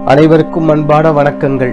அனைவருக்கும் அன்பான வணக்கங்கள்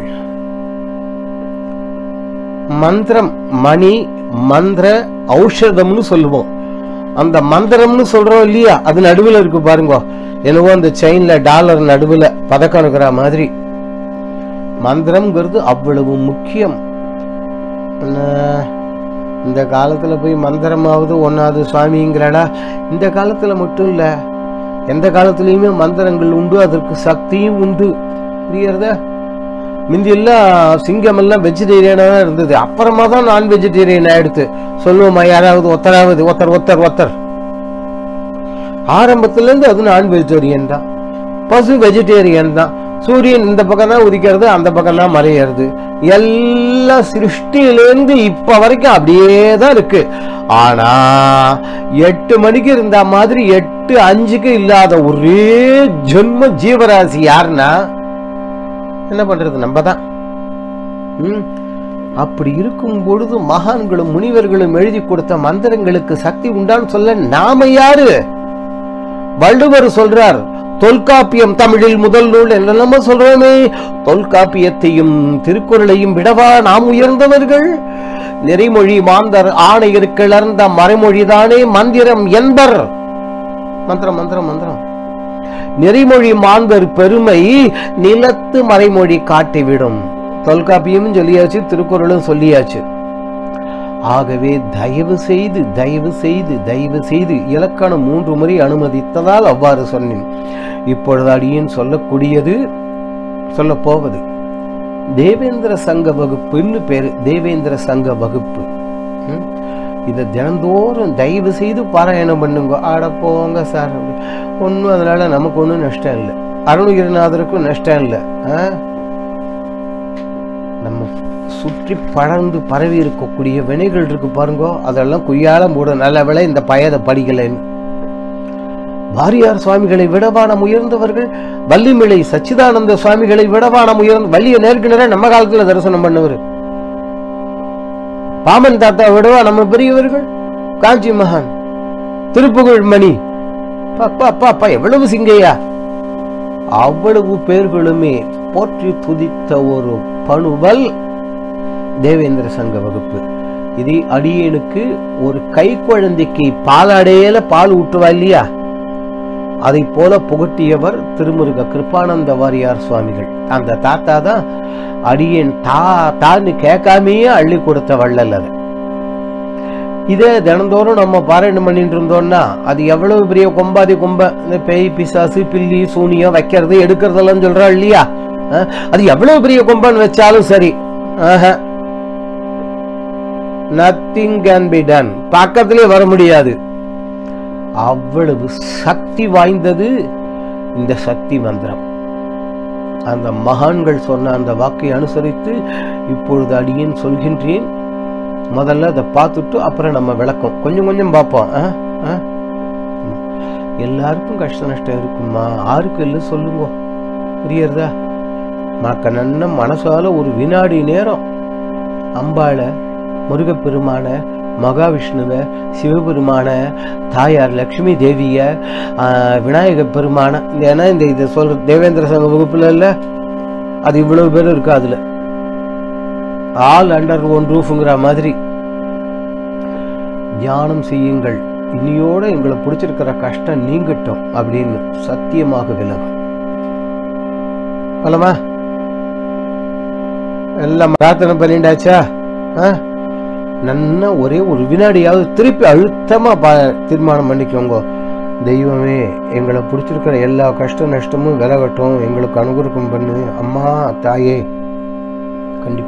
மந்திரம் மணி மந்திர ஔஷதம்னு சொல்லுவோம் அந்த மந்திரம்னு சொல்றோம் இல்லையா அது நடுவுல இருக்கு பாருங்க என்னவோ அந்த செயின்ல டாலர் நடுவுல பதக்கம் இருக்கிற மாதிரி மந்திரம்ங்கிறது அவ்வளவு முக்கியம் என்ன, இந்த காலத்துல போய் மந்திரமாவது ஒன்னாவது சுவாமிங்கிறாடா இந்த காலத்துல மட்டும் இல்ல எந்த காலத்துலயுமே மந்திரங்கள் உண்டு அதற்கு சக்தியும் உண்டு புரியுறதா முந்தி எல்லாம் சிங்கம் எல்லாம் வெஜிடேரியனா தான் இருந்தது அப்புறமா தான் நான் வெஜிடேரியன் ஆயிடுத்து சொல்லுவோமா யாராவது ஒத்தராவது ஒத்தர் ஒத்தர் ஒத்தர் ஆரம்பத்துல இருந்து அது நான் வெஜிடேரியன் தான் பசு வெஜிடேரியன் தான் சூரியன் இந்த பக்கம் தான் உதிக்கிறது அந்த பக்கம் தான் மறையிறது எல்லா சிருஷ்டியிலேருந்து இப்ப வரைக்கும் அப்படியே தான் இருக்கு ஆனா எட்டு மணிக்கு இருந்த மாதிரி எட்டு அஞ்சுக்கு இல்லாத ஒரே ஜென்ம ஜீவராசி யாருன்னா என்ன பண்றது நம்ம தான் ம். அப்படி இருக்கும் பொழுது மகான்களும் முனிவர்களும் எழுதி கொடுத்த மந்திரங்களுக்கு சக்தி உண்டான்னு சொல்ல நாம யாரு வள்ளுவர் சொல்றார் தொல்காப்பியம் தமிழில் முதல் நூல் என்னெல்லாம சொல்றோமே தொல்காப்பியத்தையும் திருக்குறளையும் விடவா நாம் உயர்ந்தவர்கள் நெறிமொழி மாந்தர் ஆணையர் கிளர்ந்த மறைமொழிதானே மந்திரம் என்பர் மந்திரம் மந்திரம் மந்திரம் நெறிமொழி மாந்தர் பெருமை நிலத்து மறைமொழி காட்டிவிடும் தொல்காப்பியமும் சொல்லியாச்சு திருக்குறளும் சொல்லியாச்சு ஆகவே தயவு செய்து தயவு செய்து தயவு செய்து இலக்கணம் மூன்று முறை அனுமதித்ததால் அவ்வாறு சொன்னேன் இப்பொழுது அடியேன் சொல்லக்கூடியது சொல்ல போவது தேவேந்திர சங்க வகுப்புன்னு பேரு தேவேந்திர சங்க வகுப்பு ம்? இதை தினந்தோறும் தயவு செய்து பாராயணம் பண்ணுங்க ஆட போங்க சார் ஒன்றும் அதனால நமக்கு ஒன்றும் நஷ்டம் இல்லை அருணகிரிநாதருக்கும் நஷ்டம் இல்லை ஆ? நம்ம சுற்றி படர்ந்து பரவி இருக்கக்கூடிய வினைகள் இருக்கு பாருங்க அதெல்லாம் குய்யால மூட நல்ல வேளை இந்த பயதை படிக்கலைன்னு வாரியார் சுவாமிகளை விடவா நாம் உயர்ந்தவர்கள் வள்ளிமிளை சச்சிதானந்த சுவாமிகளை விடவா நாம் உயர்ந்த வள்ளிய நேர்கிணற நம்ம காலத்துல தரிசனம் பண்ணவர் பாமன் தாத்தா விடவா நம்ம பெரியவர்கள் காஞ்சி மகான் திருப்புகழ் மணி அப்பா அப்பா அப்பா எவ்வளவு சிங்கையா அவ்வளவு பேர்களுமே போற்றி துதித்த ஒரு பணுவல் தேவேந்திர சங்க வகுப்பு இது அடியேனுக்கு ஒரு கை குழந்தைக்கு பாலாடையில பால் ஊட்டுவா இல்லையா அதை போல புகட்டியவர் திருமுருக கிருபானந்த வாரியார் சுவாமிகள் அந்த தாத்தா தான் அடியேன் தா தான்னு கேட்காமையே அள்ளி கொடுத்த வள்ளல் அதை இதே தினந்தோறும் நம்ம பாராயணம் பண்ணிட்டு இருந்தோம்னா அது எவ்வளவு பெரிய கொம்பாதி கொம்ப இந்த பேய் பிசாசு பில்லி சூனியம் வைக்கிறது எடுக்கிறதெல்லாம் சொல்றா இல்லையா அஹ், அது எவ்வளவு பெரிய கொம்பன் வச்சாலும் சரி நத்திங் கேன் பி டன் பக்கத்திலே வர முடியாது அவ்வளவு சக்தி வாய்ந்தது இந்த சக்தி மந்திரம் அந்த மகான்கள் சொன்ன அந்த வாக்கை அனுசரித்து இப்பொழுது அடியேன் சொல்கின்றேன் முதல்ல அதை பார்த்துட்டு அப்புறம் நம்ம விளக்கம் கொஞ்சம் கொஞ்சம் பார்ப்போம் ஆ? ஆ? எல்லாருக்கும் கஷ்ட நஷ்டம் இருக்குமா ஆருக்கு இல்லை சொல்லுங்க புரியுறதா மக்க நன்ன மனசால ஒரு வினாடி நேரம் அம்பாள முருகப்பெருமான மகாவிஷ்ணுவ சிவபெருமான தாயார் லக்ஷ்மி தேவிய ஆஹ், விநாயக பெருமான ஏன்னா இந்த இதை சொல்ற தேவேந்திர சங்க வகுப்புல இல்ல அது இவ்வளவு பேர் இருக்கு அதுல ஆல் அண்டர் ஒன் ரூஃப்ங்கிற மாதிரி தியானம் செய்யுங்கள் இனியோட எங்களை பிடிச்சிருக்கிற கஷ்டம் நீங்கட்டும் அப்படின்னு சத்தியமாக விலகும் பலமா எல்லாம் பிரார்த்தனை பண்ணிண்டாச்சா ஆ? நன்னா ஒரே ஒரு வினாடியாவது திருப்பி அழுத்தமா பா- தீர்மானம் பண்ணிக்கோங்க தெய்வமே எங்களை பிடிச்சிருக்கிற எல்லா கஷ்ட நஷ்டமும் விலகட்டும் எங்களுக்கு அனுகிரகம் பண்ணு அம்மா தாயே கண்டிப்பா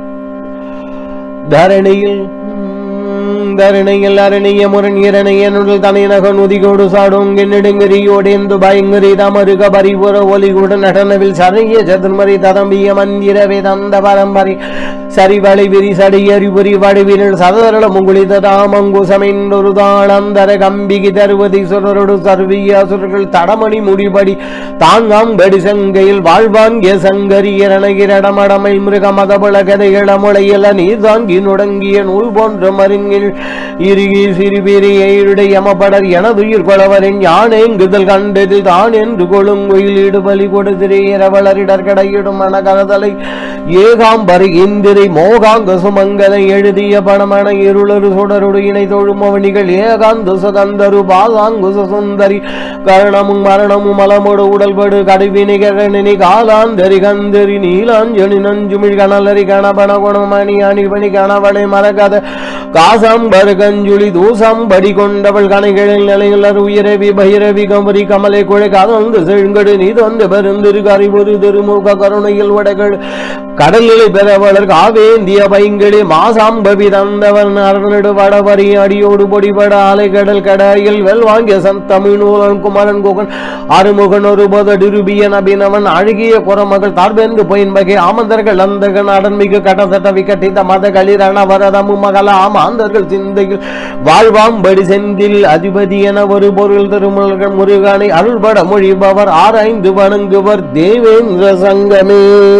தரணியில் ம், தரணியில் அரணிய முரண் இரணைய நுடல் தனையனக நுதிகோடு சாடும் நெடுங்கரியோடேந்து பயங்கரி தமருக பரிபுற ஒலிகுடன் நடனவில் சரைய சதுர்மறை ததம்பிய மந்திர வேதந்த பரம்பரை சரிவளை விரி சடியறி புரி வடிவிரல் சதரள முகுளித தாமங்குசமென்றொரு தாளந்தர கம்பிகி தருவதி சுரரொடு சர்விய அசுரர்கள் தடமணி முடிபடி தாங்காம் கடி சங்கையில் வாழ்வான் கே சங்கரியரணகிரடமடமை மிருக மதபுல கதைகள முளையல நீர் தாங்கி நுடங்கிய நூல் போன்ற மருங்க இல் இறுகி சிறுபெரிய யமபடர் எனதுயிர் கொளவரின் யானேங்குதல் கண்டதில் தான் என்று கொழுங்குயில் இடுபலி கொடுதிரே இரவலரிடர் கடையிடும் மனகரதலை ஏகாம்பரி இந்திரை மோகாங்க சுமங்கலை எழுதிய பணமன இருளரு சுடருடு இணை தொழும் அவனிகள் ஏகாந்த சுகந்தரு பாசாங்குச சுந்தரி கரணமும் மரணமும் மலமோடு உடல்படு கடுவினை கரணி காலாந்தரி கந்தரி நீலாஞ்சனி நஞ்சுமிழ் கணலரி கணபன குணமணி அணிபணி கணவளை மறக்காத காசாம்பர் கஞ்சுளி தூசாம்படி கொண்டவள் கணைகளில் நிலையுள்ளர் உயரவி பைரவி கமரி கமலை குழை கதந்து செழுங்கடு நீதொந்து பெருந்திரு கரிபொரு திருமுக கருணையில் உடைகள் கடலில் பெறவளர் காவேந்திய பைங்களி மாசாம்பவி தந்தவன் அருணிடு வடவரி அடியோடு பொடிபட அலை கடல் கடாயில் வெல் வாங்கிய சந்தமிழ் நூலன் குமரன் குகன் அருமுகன் ஒரு போதடிருபியன் அபினவன் அழகிய குரமகள் தார்பெந்து பொயின் வகை ஆமந்தர்கள் அந்தகன் அடன்மிகு கடத்தட்ட விக்கட்டித்த மத களிரண வரதமு மகள ஆமாந்தர்கள் சிந்தையில் வாழ்வாம்படி செந்தில் அதிபதி என ஒரு பொருள் திருமுருகன் முருகனை அருள்பட மொழிபவர் ஆராய்ந்து வணங்குவர் தேவேந்திர சங்கமே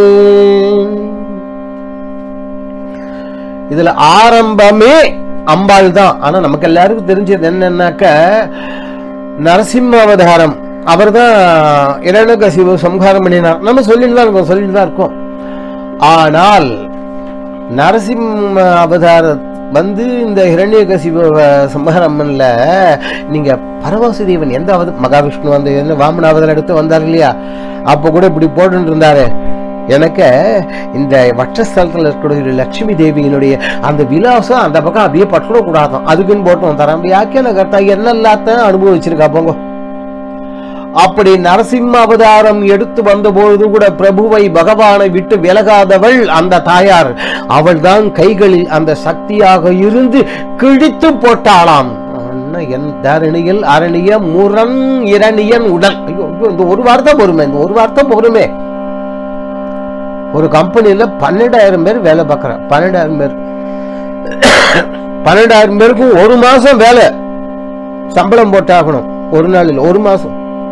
இதுல ஆரம்பமே அம்பாள் தான் ஆனா நமக்கு எல்லாருக்கும் தெரிஞ்சது என்னன்னாக்க நரசிம்ம அவதாரம் அவர் தான் இரண்டகசிவு சம்ஹாரம் பண்ணினார் நம்ம சொல்லிட்டு தான் இருக்கோம் சொல்லிட்டு தான் இருக்கோம் ஆனால் நரசிம்ம அவதார வந்து இந்த ஹிரண்யகசிபு சம்ஹாரம் பண்ணல நீங்க பரவாசு தேவன் எந்த அவத மகாவிஷ்ணு வந்து என்ன வாமன அவதாரம் எடுத்து வந்தார் இல்லையா அப்ப கூட இப்படி போட்டுட்டு இருந்தாரு எனக்கு இந்த வட்டஸ்தலத்தில் இருக்கக்கூடிய லட்சுமி தேவியினுடைய அந்த விலாசம் அந்த பக்கம் அப்படியே பட்டுட கூடாதான் அதுக்குன்னு போட்டு வந்தாராம் யாக்கியான கர்த்தா என்ன எல்லாத்தையும் அனுபவிச்சிருக்கா போங்க அப்படி நரசிம்ம அவதாரம் எடுத்து வந்தபொழுது கூட பிரபுவை பகவானை விட்டு விலகாதவள் அந்த தாயார் அவள் தான் கைகளில் அந்த சக்தியாக இருந்து கிழித்து போட்டாளாம் அண்ணா, என் தரணியில் அரணிய முரண் இரணியன் உடல் ஐயோ ஐயோ, இந்த ஒரு வார்த்தை பொறுமை இந்த ஒரு வார்த்தை பொறுமை ஒரு கம்பெனில பன்னெண்டாயிரம் பேர் வேலை பார்க்கறான் பன்னெண்டாயிரம் பேர் பன்னெண்டாயிரம் பேருக்கு ஒரு மாசம் வேலை சம்பளம் போட்டாகணும் ஒரு நாளில் ஒரு மாசம்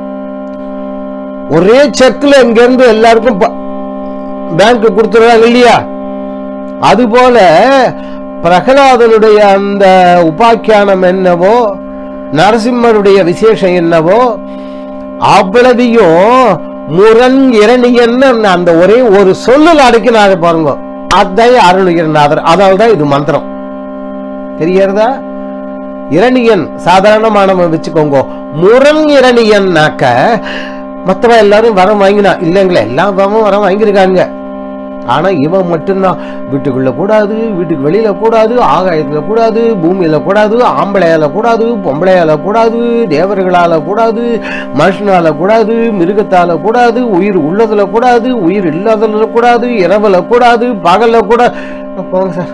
ஒரே செக்ல இங்க இருந்து எல்லாருக்கும் பேங்க் கொடுத்துறாங்க இல்லையா அது போல பிரகலாதனுடைய அந்த உபாக்கியானம் என்னவோ நரசிம்மருடைய விசேஷம் என்னவோ அவ்வளவையும் முரண் இரணியன்னு அந்த ஒரே ஒரு சொல்லுல அடக்கினாரு பாருங்க அதான் அருணகிரிநாதர் அதனால தான் இது மந்திரம் தெரியறதா இரணியன் சாதாரணமானவன் வச்சுக்கோங்க முரண் இரணியன்னாக்க மத்தவன் எல்லாரும் வரம் வாங்கினா இல்லைங்களே எல்லா வரமும் வரம் வாங்கியிருக்காங்க ஆனா இவன் மட்டும்தான் வீட்டுக்குள்ள கூடாது வீட்டுக்கு வெளியில கூடாது ஆகாயத்துல கூடாது பூமியில கூடாது ஆம்பளையால கூடாது பொம்பளையால கூடாது தேவர்களால கூடாது மனுஷனால கூடாது மிருகத்தால கூடாது உயிர் உள்ளதுல கூடாது உயிர் இல்லாததுல கூடாது இரவுல கூடாது பகல்ல கூட போங்க சார்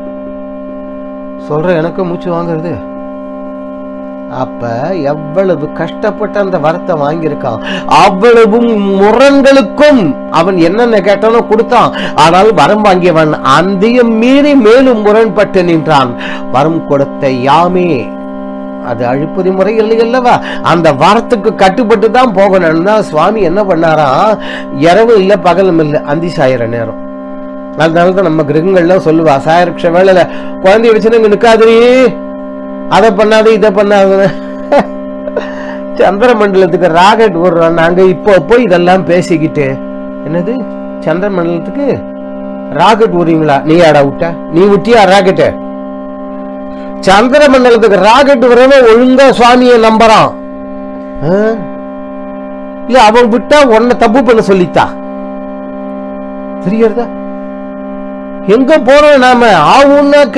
சொல்ற எனக்கு மூச்சு வாங்குறது அப்ப எவ்வளவு கஷ்டப்பட்டு அந்த வரத்தை வாங்கியிருக்கான் அவ்வளவு முரண்களுக்கும் அவன் என்னென்ன கேட்டானோ கொடுத்தான் ஆனால் வரம் வாங்கியவன் அந்தையும் மீறி மேலும் முரண்பட்டு நின்றான் வரம் கொடுத்த யாமே அது அழிப்பது முறை இல்லை அல்லவா அந்த வரத்துக்கு கட்டுப்பட்டு தான் போகணும் தான் சுவாமி என்ன பண்ணாராம் இரவு இல்ல பகலும் இல்ல அந்தி சாயிற நேரம் அதனால தான் நம்ம கிரகங்கள்லாம் சொல்லுவா சாயரக்ஷ வேலையில குழந்தைய வச்சுன்னு இங்க நிக்காதீ அதை பண்ணாத இதை பண்ணாத சந்திர மண்டலத்துக்கு ராக்கெட் விடுறோம் நாங்க இப்போ போய் இதெல்லாம் பேசிக்கிட்டு என்னது சந்திர மண்டலத்துக்கு ராக்கெட் விடுறீங்களா நீ ஆடா விட்ட நீ விட்டியா ராக்கெட்டு சந்திர மண்டலத்துக்கு ராக்கெட் விடுறவன் ஒழுங்கா சுவாமியை நம்புறான் ஆ? இல்ல அவன் விட்டா உன்னை தப்பு பண்ண சொல்லித்தா தெரியறதா எங்க போறோம் நாம ஆவுன்னாக்க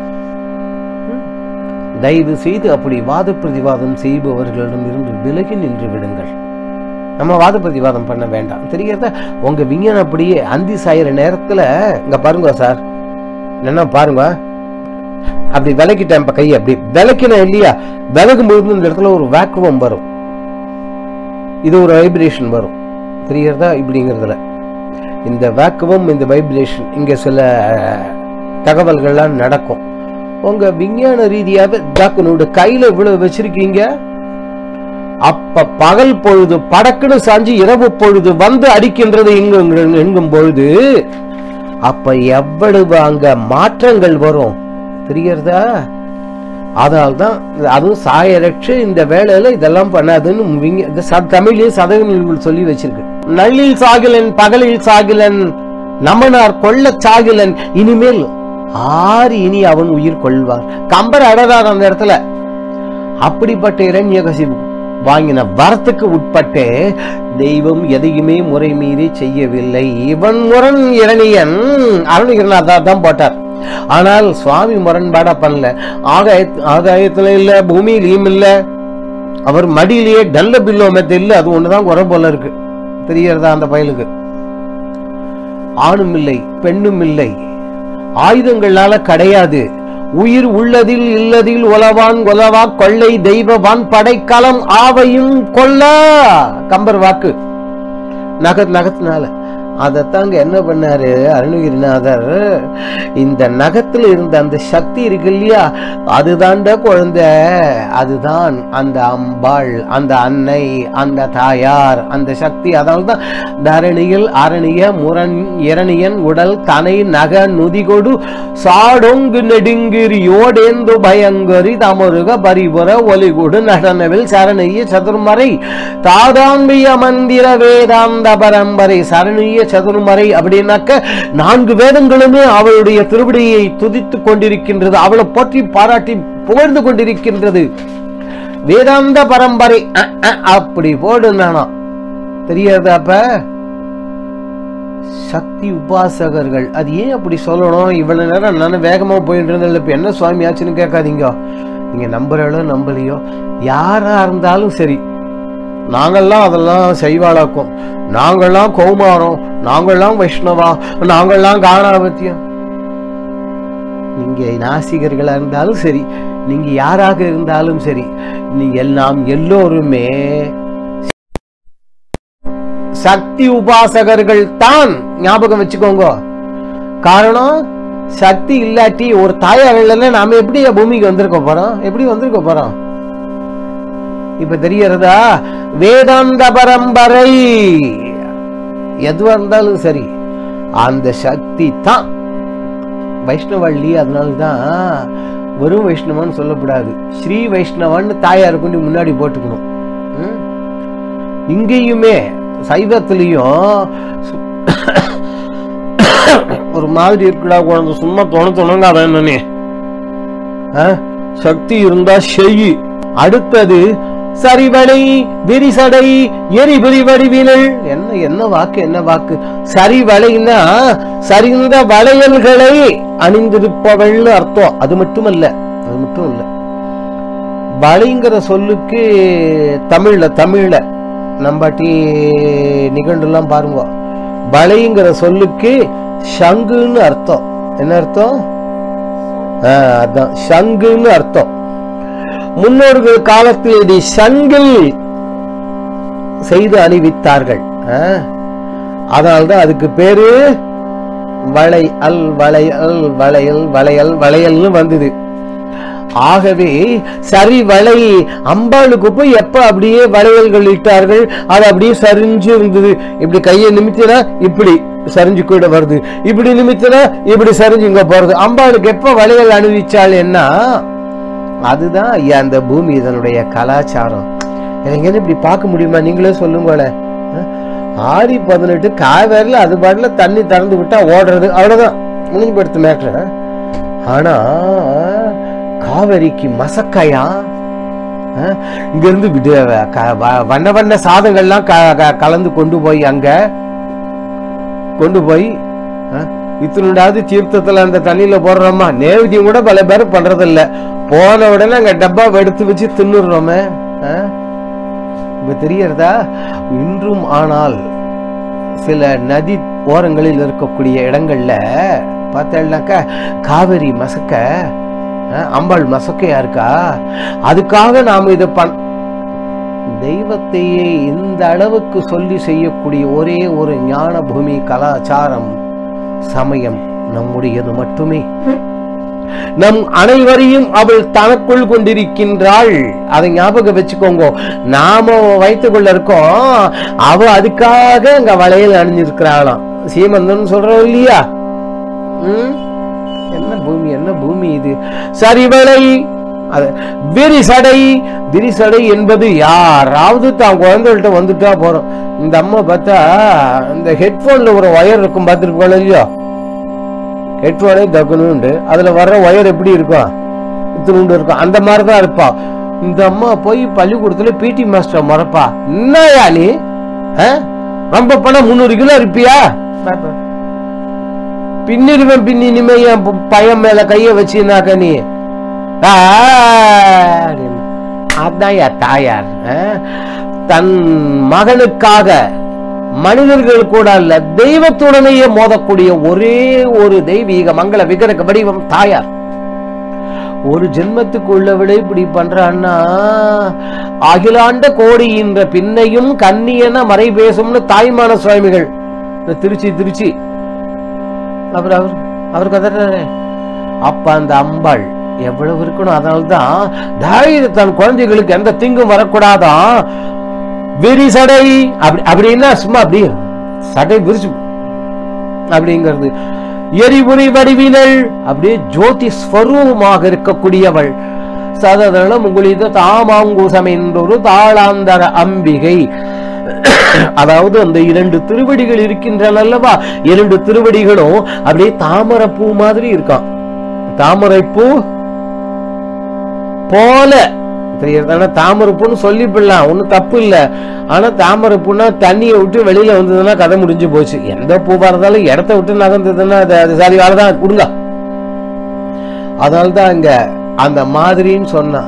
தயவு செய்து அப்படி வாத பிரதிவாதம் செய்பவர்களிடம் இருந்து விலகி நின்று விடுங்கள் நம்ம வாத பிரதிவாதம் பண்ண வேண்டாம் தெரியறதா உங்க விஞ்ஞானம் அப்படியே அந்தி சாயிற நேரத்துல இங்க பாருங்க சார் என்ன பாருங்க அப்படி விளக்கிட்டேன் இப்ப கையை அப்படி விளக்கினேன் இல்லையா விலகும் பொழுது இந்த இடத்துல ஒரு வேக்குவம் வரும் இது ஒரு வைப்ரேஷன் வரும் தெரியறதா இப்படிங்கிறதுல இந்த வேக்குவம் இந்த வைப்ரேஷன் இங்க சில தகவல்கள்லாம் நடக்கும் உங்க விஞ்ஞான ரீதியாவே தாக்குனோட கையில இவ்வளவு வச்சிருக்கீங்க அப்ப பகல் பொழுது படக்குன்னு சாஞ்சி இரவு பொழுது வந்து அடிக்கின்றது எங்கும் எங்கும் பொழுது அப்ப எவ்வளவு அங்க மாற்றங்கள் வரும் தெரியறதா அதனால தான் அதுவும் சாயரட்சு இந்த வேலையில இதெல்லாம் பண்ணாதுன்னு விங்க- இந்த ச- தமிழ்லயே சதக நூல்கள் சொல்லி வச்சிருக்கு நள்ளில் சாகிலன் பகலில் சாகிலன் நமனார் கொள்ளச் சாகிலன் இனிமேல் ஆறு இனி அவன் உயிர் கொள்வார் கம்பர் அடறார் அந்த இடத்துல அப்படிப்பட்ட இரண்யகசிபு வாங்கின வரத்துக்கு உட்பட்டு தெய்வம் எதையுமே முறை மீறி செய்யவில்லை இவன் முரண் இரணியன் அருணகிரன் அதான் தான் போட்டார் ஆனால் சுவாமி முரண்பாடா பண்ணல ஆகாய ஆகாயத்துல இல்ல பூமியிலையும் இல்ல அவர் மடியிலேயே டல்ல பில்லோ மெத்த இல்ல அது ஒண்ணுதான் குறை போல இருக்கு தெரியறதா அந்த பயலுக்கு ஆணும் இல்லை பெண்ணும் இல்லை ஆயுதங்களால கிடையாது உயிர் உள்ளதில் இல்லதில் உலவான் கொலவா கொள்ளை தெய்வவான் படைக்கலம் ஆவையும் கொல்ல கம்பர் வாக்கு நகத் நகத்தினால அதைத்தாங்க என்ன பண்ணாரு அருணகிரிநாதர் இந்த நகத்துல இருந்த அந்த சக்தி இருக்கு இல்லையா அதுதான்டா குழந்தை அதுதான் அந்த அம்பாள் அந்த அன்னை அந்த தாயார் அந்த சக்தி அதனால தான் தரணியில் அரணிய முரண் இரணியன் உடல் தனை நக நுதிகொடு சாடொங்கு நெடுங்கிரி யோடேந்து பயங்கரி தமருக பரிபுர ஒலிகுடு நடனவில் சரணிய சதுர்மறை தாதாம்பிய மந்திர வேதாந்த பரம்பரை சரணிய சதுர்மறை அப்படின்னாக்க நான்கு வேதங்களுமே அவளுடைய திருவடியை துதித்துக் கொண்டிருக்கின்றது அவளை போற்றி பாராட்டி புகழ்ந்து கொண்டிருக்கின்றது வேதாந்த பரம்பரை அஹ், அஹ், அப்படி போடு நானா தெரியாது அப்ப சக்தி உபாசகர்கள் அது ஏன் அப்படி சொல்லணும் இவ்வளவு நேரம் நான் வேகமா போயிட்டு இருந்தேன் இப்ப என்ன சுவாமி ஆச்சுன்னு கேட்காதீங்க நீங்க நம்புறாளோ நம்பலையோ யாரா இருந்தாலும் சரி நாங்கள்லாம் அதெல்லாம் செய்வாளாக்கும் நாங்கள்லாம் கௌமாரம் நாங்கள்லாம் வைஷ்ணவா நாங்கள்லாம் காணாபத்தியம் நீங்க நாசிகர்களா இருந்தாலும் சரி நீங்க யாராக இருந்தாலும் சரி நீங்க எல்லாம் எல்லோருமே சக்தி உபாசகர்கள் தான் ஞாபகம் வச்சுக்கோங்க காரணம் சக்தி இல்லாட்டி ஒரு தாயார் இல்லைன்னா நாம எப்படி பூமிக்கு வந்திருக்க போறோம் எப்படி வந்திருக்க போறோம் இப்ப தெரியறதா வேதாந்த பரம்பரை எதுவா இருந்தாலும் சரி அந்த சக்தி தான் வைஷ்ணவள்ளி அதனால்தான் வெறும் வைஷ்ணவன் சொல்லக்கூடாது ஸ்ரீ வைஷ்ணவன் தாயார் கொண்டு முன்னாடி போட்டுக்கணும் ம்? இங்கேயுமே சைவத்திலையும் சு- ஒரு மாதிரி இருக்குடா குழந்தை சும்மா தொண தொணங்காத என்னனே ஆ? சக்தி இருந்தா செய் அடுத்தது சரிவடை விரிசடை எரிபுரி வடிவினள் என்ன என்ன வாக்கு என்ன வாக்கு சரிவளைனா சரிந்த வளையல்களை அணிந்திருப்பவள்னு அர்த்தம் அது மட்டுமல்ல அது மட்டும் இல்ல வளைங்கிற சொல்லுக்கு தமிழ்ல தமிழ்ல நம்பாட்டி நிகண்டுலாம் பாருங்க வளைங்கிற சொல்லுக்கு சங்குன்னு அர்த்தம் என்ன அர்த்தம் ஆ, அதான் சங்குன்னு அர்த்தம் முன்னோர்கள் காலத்தில் இதை சங்கில் செய்து அணிவித்தார்கள் ஆ? அதனால்தான் அதுக்கு பேரு வளை அல் வளையல் வளையல் வளையல் வளையல்னு வந்தது ஆகவே சரி வளை அம்பாளுக்கு போய் எப்ப அப்படியே வளையல்கள் இட்டார்கள் அது அப்படியே சரிஞ்சு இருந்தது இப்படி கையை நிமித்தினா இப்படி சரிஞ்சு கூட வருது இப்படி நிமித்தினா இப்படி சரிஞ்சு இங்க போறது அம்பாளுக்கு எப்ப வளையல் அணிவிச்சாள் என்ன அதுதான் ஐயா அந்த பூமி இதனுடைய கலாச்சாரம் எங்கன்னு இப்படி பார்க்க முடியுமா நீங்களே சொல்லுங்களேன் அஹ், ஆடி பதினெட்டு காவேரியில் அது பாட்டுல தண்ணி திறந்து விட்டா ஓடுறது அவ்வளவுதான் முடிஞ்சு படுத்து மேட்ரு ஆனா காவேரிக்கு மசக்கையா அஹ், இங்க இருந்து விடு க- வ- வண்ண வண்ண சாதங்கள்லாம் க- க- கலந்து கொண்டு போய் அங்க கொண்டு போய் அஹ், இத்தினுண்டாவது தீர்த்தத்துல அந்த தண்ணியில போடுறோமா நேவேத்தியம் கூட பல பேர் பண்றதில்ல போன உடனே அங்க டப்பா எடுத்து வச்சு தின்னுடுறோமே அஹ்? இப்ப தெரியறதா இன்றும் ஆனால் சில நதி ஓரங்களில் இருக்கக்கூடிய இடங்கள்ல பார்த்தேன்னாக்கா காவிரி மசக்க அஹ், அம்பாள் மசக்கையா இருக்கா அதுக்காக நாம இதை பண் தெய்வத்தையே இந்த அளவுக்கு சொல்லி செய்யக்கூடிய ஒரே ஒரு ஞான பூமி கலாச்சாரம் சமயம் நம்முடையது மட்டுமே நம் அனைவரையும் அவள் தனக்குள் கொண்டிருக்கின்றாள் அதை ஞாபகம் வச்சுக்கோங்க நாம வயிற்றுக்குள்ள இருக்கோம் அவ அதுக்காக அங்க வளையல் அணிஞ்சிருக்கிறாளாம் சீமந்தன் சொல்றோம் இல்லையா ம்? என்ன பூமி என்ன பூமி இது சரிவளை அது விரிசடை விரிசடை என்பது யாராவது தான் குழந்தைகள்ட்ட வந்துட்டா போறோம் இந்த அம்மா பார்த்தா இந்த ஹெட்போன்ல ஒரு ஒயர் இருக்கும் பார்த்துருப்பாங்க இல்லையோ ஹெட்ஃபோனே தக்கணுண்டு அதுல வர்ற ஒயர் எப்படி இருக்கும் இத்தினுண்டு இருக்கும் அந்த மாதிரி தான் இருப்பா இந்த அம்மா போய் பள்ளிக்கூடத்துல பிடி மாஸ்டர் மறப்பா என்னயா நீ ஆ? ரொம்ப பணம் முந்நூறு கிலோ இருப்பியா பின்னிடுவேன் பின்னி இனிமே என் ப- பையன் மேல கைய வச்சுனாக்க நீ ஆ, அப்படின்னு. அதான் என் தாயார் ஆ? தன் மகனுக்காக மனிதர்கள் கூட அல்ல தெய்வத்துடனேயே மோதக்கூடிய ஒரே ஒரு தெய்வீக மங்கள விக்கிரக வடிவம் தாயார் ஒரு ஜென்மத்துக்கு உள்ளவளை இப்படி பண்றான்னா அகிலாண்ட கோடியின்ற பின்னையும் கன்னியன மறை பேசும்னு தாய்மான சுவாமிகள் இந்த திருச்சி திருச்சி அவர் அவர் அவர் கதறாரு அப்ப அந்த அம்பாள் எவ்வளவு இருக்கணும் அதனால்தான் தைரிய தன் குழந்தைகளுக்கு எந்த தீங்கும் வரக்கூடாதான் விரி சடை அப்படி அப்படின்னா சும்மா அப்படி சடை விரிச்சு அப்படிங்கிறது எரிபுரி வடிவினள் அப்படியே ஜோதி ஸ்வரூபமாக இருக்கக்கூடியவள் சததளம் உங்களித தாமாங்குசம் என்றொரு தாளாந்தர அம்பிகை அதாவது அந்த இரண்டு திருவடிகள் இருக்கின்றன அல்லவா இரண்டு திருவடிகளும் அப்படியே தாமரைப்பூ மாதிரி இருக்கான் தாமரைப்பூ போல தெரியுது ஆனா தாமரைப்பூன்னு சொல்லிவிடலாம் ஒன்றும் தப்பு இல்லை ஆனா தாமரைப்பூன்னா தண்ணியை விட்டு வெளியில வந்ததுன்னா கதை முடிஞ்சு போச்சு எந்த பூவா இருந்தாலும் இடத்த விட்டு நகர்ந்ததுன்னா அது அது சரி தான் கொடுங்க அதனால தான் இங்க அந்த மாதிரின்னு சொன்னா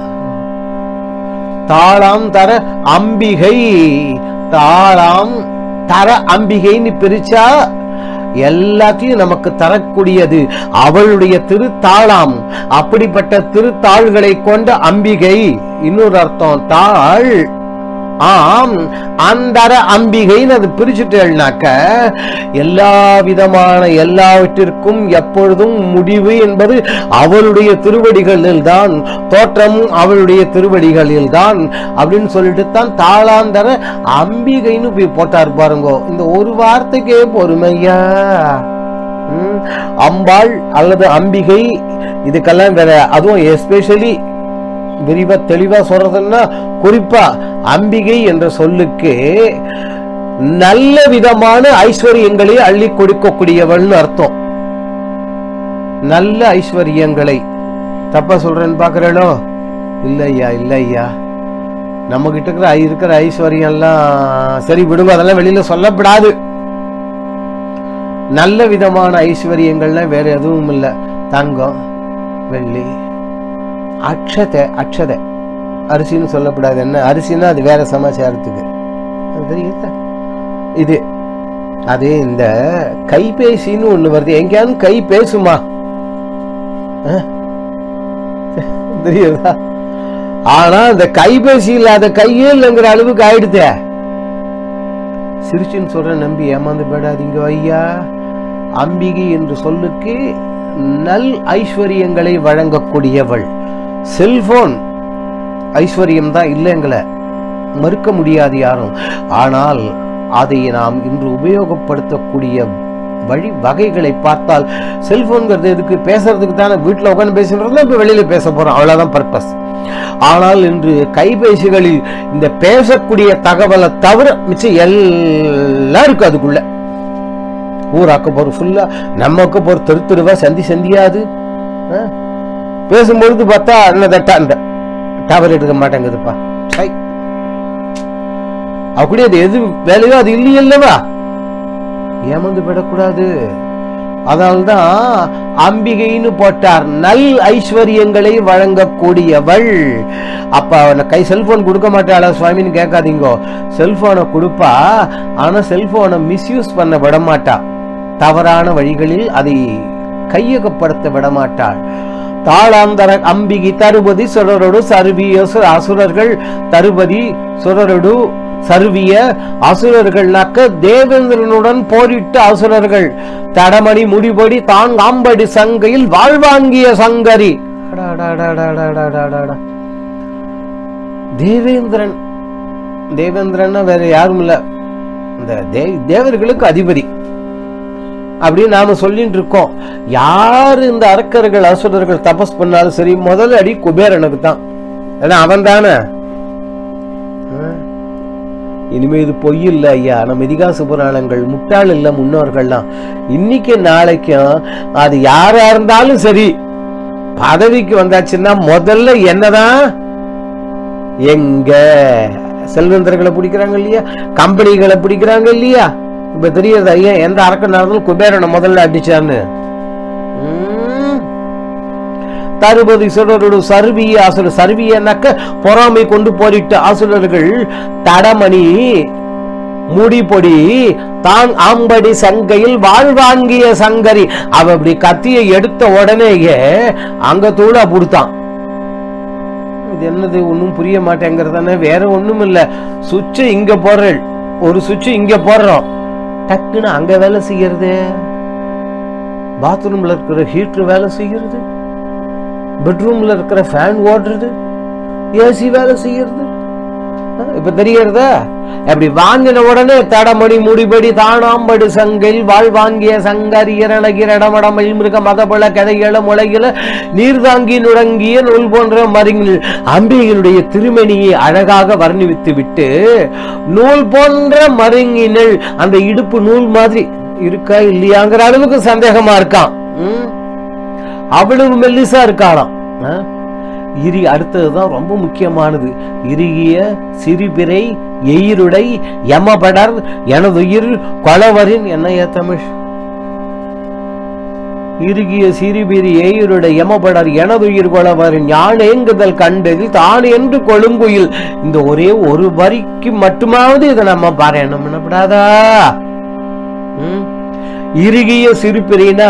தாளாம் தர அம்பிகை தாளாம் தர அம்பிகைன்னு பிரிச்சா எல்லாத்தையும் நமக்கு தரக்கூடியது அவளுடைய திருத்தாளாம் அப்படிப்பட்ட திருத்தாள்களை கொண்ட அம்பிகை இன்னொரு அர்த்தம் தாள் ஆம் அந்தர அம்பிகைன்னு அது பிரிச்சுட்டேன்னாக்க எல்லா விதமான எல்லாவற்றிற்கும் எப்பொழுதும் முடிவு என்பது அவளுடைய திருவடிகளில் தான் தோற்றமும் அவளுடைய திருவடிகளில் தான் அப்படின்னு சொல்லிட்டு தான் தாளாந்தர அம்பிகைன்னு போய் போட்டார் பாருங்கோ இந்த ஒரு வார்த்தைக்கே பொறுமையா ம், அம்பாள் அல்லது அம்பிகை இதுக்கெல்லாம் வேற அதுவும் எஸ்பெஷலி விரிவா தெளிவா சொல்றதுன்னா குறிப்பா அம்பிகை என்ற சொல்லுக்கு நல்ல விதமான ஐஸ்வர்யங்களை அள்ளி கொடுக்கக்கூடியவள்னு அர்த்தம் நல்ல ஐஸ்வர்யங்களை தப்பா சொல்றேன்னு பாக்குறேளோ இல்லையா இல்லையா நம்ம கிட்ட இருக்கிற ஐ- இருக்கிற ஐஸ்வர்யம் எல்லாம் சரி விடுங்க அதெல்லாம் வெளியில சொல்லப்படாது நல்ல விதமான ஐஸ்வர்யங்கள்லாம் வேற எதுவும் இல்லை தங்கம் வெள்ளி அக்ஷதை அக்ஷதை அரிசின்னு சொல்லப்படாது என்ன அரிசின்னா அது வேற சமாச்சாரத்துக்கு அது தெரியுதா இது அதே இந்த கைபேசின்னு ஒண்ணு வருது எங்கேயாவது கை பேசுமா ஆ? தெரியுதா ஆனா இந்த கைபேசி இல்லாத கையே இல்லைங்கிற அளவுக்கு ஆயிடுதே சிரிச்சுன்னு சொல்ற நம்பி ஏமாந்து போயிடாதீங்க ஐயா அம்பிகை என்று சொல்லுக்கு நல் ஐஸ்வர்யங்களை வழங்கக்கூடியவள் செல்போன் ஐஸ்வர்யம் தான் இல்லைங்கள மறுக்க முடியாது யாரும் ஆனால் அதை நாம் இன்று உபயோகப்படுத்தக்கூடிய வழி வகைகளை பார்த்தால் செல்போன்கிறது எதுக்கு பேசுறதுக்கு தானே வீட்டில் உட்காந்து பேசுறது இப்போ வெளியில பேச போறோம் அவ்வளவுதான் பர்பஸ் ஆனால் இன்று கைபேசிகளில் இந்த பேசக்கூடிய தகவலை தவிர மிச்சம் எல்லாம் இருக்கு அதுக்குள்ள ஊராக்க போற ஃபுல்லா நமக்கு போற தெரு தெருவா சந்தி சந்தியாது ஆ? பேசும்பொழுது பார்த்தா அண்ணதட்டா அந்த டவர் எடுக்க மாட்டேங்குதுப்பா சை. அப்படியே அது எது வேலையோ அது இல்லையல்லவா ஏமாந்து விடக்கூடாது அதனால்தான் அம்பிகைன்னு போட்டார் நல் ஐஸ்வர்யங்களை வழங்கக்கூடியவள் அப்ப அவன கை செல்போன் கொடுக்க மாட்டாளா சுவாமின்னு கேட்காதீங்கோ செல்போனை கொடுப்பா ஆனா செல்போனை மிஸ்யூஸ் பண்ண விட மாட்டா தவறான வழிகளில் அதை கையகப்படுத்த விடமாட்டாள் தாளாந்தர அம்பிகி தருபதி சுரரொடு சருவிய சு- அசுரர்கள் தருபதி சுரரொடு சருவிய அசுரர்கள்னாக்க தேவேந்திரனுடன் போரிட்ட அசுரர்கள் தடமணி முடிபடி தான் ஆம்படி சங்கையில் வாழ்வாங்கிய சங்கரி அடாடாடாடாடாடாடாடா. தேவேந்திரன் தேவேந்திரன்னா வேற யாரும் இல்ல இந்த தே- தேவர்களுக்கு அதிபதி அப்படின்னு நாம சொல்லிட்டு இருக்கோம் யார் இந்த அரக்கர்கள் அசுரர்கள் தபஸ் பண்ணாலும் சரி முதல் அடி குபேரனுக்கு தான் ஏன்னா அவன் தானே இனிமே இது பொய் இல்ல ஐயா நம்ம இதிகாச புராணங்கள் முட்டாள் இல்ல முன்னோர்கள்லாம் இன்னைக்கு நாளைக்கும் அது யாரா இருந்தாலும் சரி பதவிக்கு வந்தாச்சுன்னா முதல்ல என்னதான் எங்க செல்வந்தர்களை பிடிக்கிறாங்க இல்லையா கம்பெனிகளை பிடிக்கிறாங்க இல்லையா இப்ப தெரியுது ஐயா எந்த அரக்க நடந்தாலும் குபேரனை முதல்ல அடிச்சான்னு ம். தருபதி சுடரோடு சர்விய அசுர சர்வியனாக்க பொறாமை கொண்டு போரிட்ட அசுரர்கள் தடமணி முடிபொடி தான் ஆம்படி சங்கையில் வாழ்வாங்கிய சங்கரி அவ அப்படி கத்தியை எடுத்த உடனேயே அங்க தூளா புடுத்தான் இது என்னது ஒண்ணும் புரிய மாட்டேங்கிறதானே வேற ஒண்ணும் இல்ல சுவிட்ச் இங்க போடுறேன் ஒரு சுவிட்ச் இங்க போடுறோம் டக்குன்னு அங்க வேலை செய்யறது பாத்ரூம்ல இருக்கிற ஹீட்டர் வேலை செய்யறது பெட்ரூம்ல இருக்கிற ஃபேன் ஓடுறது ஏசி வேலை செய்யறது அஹ் இப்ப தெரியறதா அப்படி வாங்கின உடனே தடமணி முடிபடி தானாம்படு சங்கில் வாழ் வாங்கிய சங்கரியரணகிரடமடமல் மிருக மதபல கதைகள முளைகள நீர்தாங்கி நுடங்கிய நூல் போன்ற மருங்கில் அம்பிகையினுடைய திருமணியை அழகாக வர்ணிவித்து விட்டு நூல் போன்ற மருங்கினள் அந்த இடுப்பு நூல் மாதிரி இருக்கா இல்லையாங்கிற அளவுக்கு சந்தேகமா இருக்கான் ம்? அவ்வளவு மெல்லிசா இருக்காளாம் ஆ? இரி அடுத்ததுதான் ரொம்ப முக்கியமானது இறுகிய சிறுபிறை எயிருடை யமபடர் எனதுயிர் கொளவரின் என்னைய தமிழ் இறுகிய சிறுபிரி ஏயுருட யமபடர் எனதுயிர் கொளவரின் யானேங்குதல் கண்டதில் தான் என்று கொழுங்குயில் இந்த ஒரே ஒரு வரிக்கு மட்டுமாவது இதை நம்ம பாராயணம் பண்ணப்படாதா ம்? இறுகிய சிறுபிரினா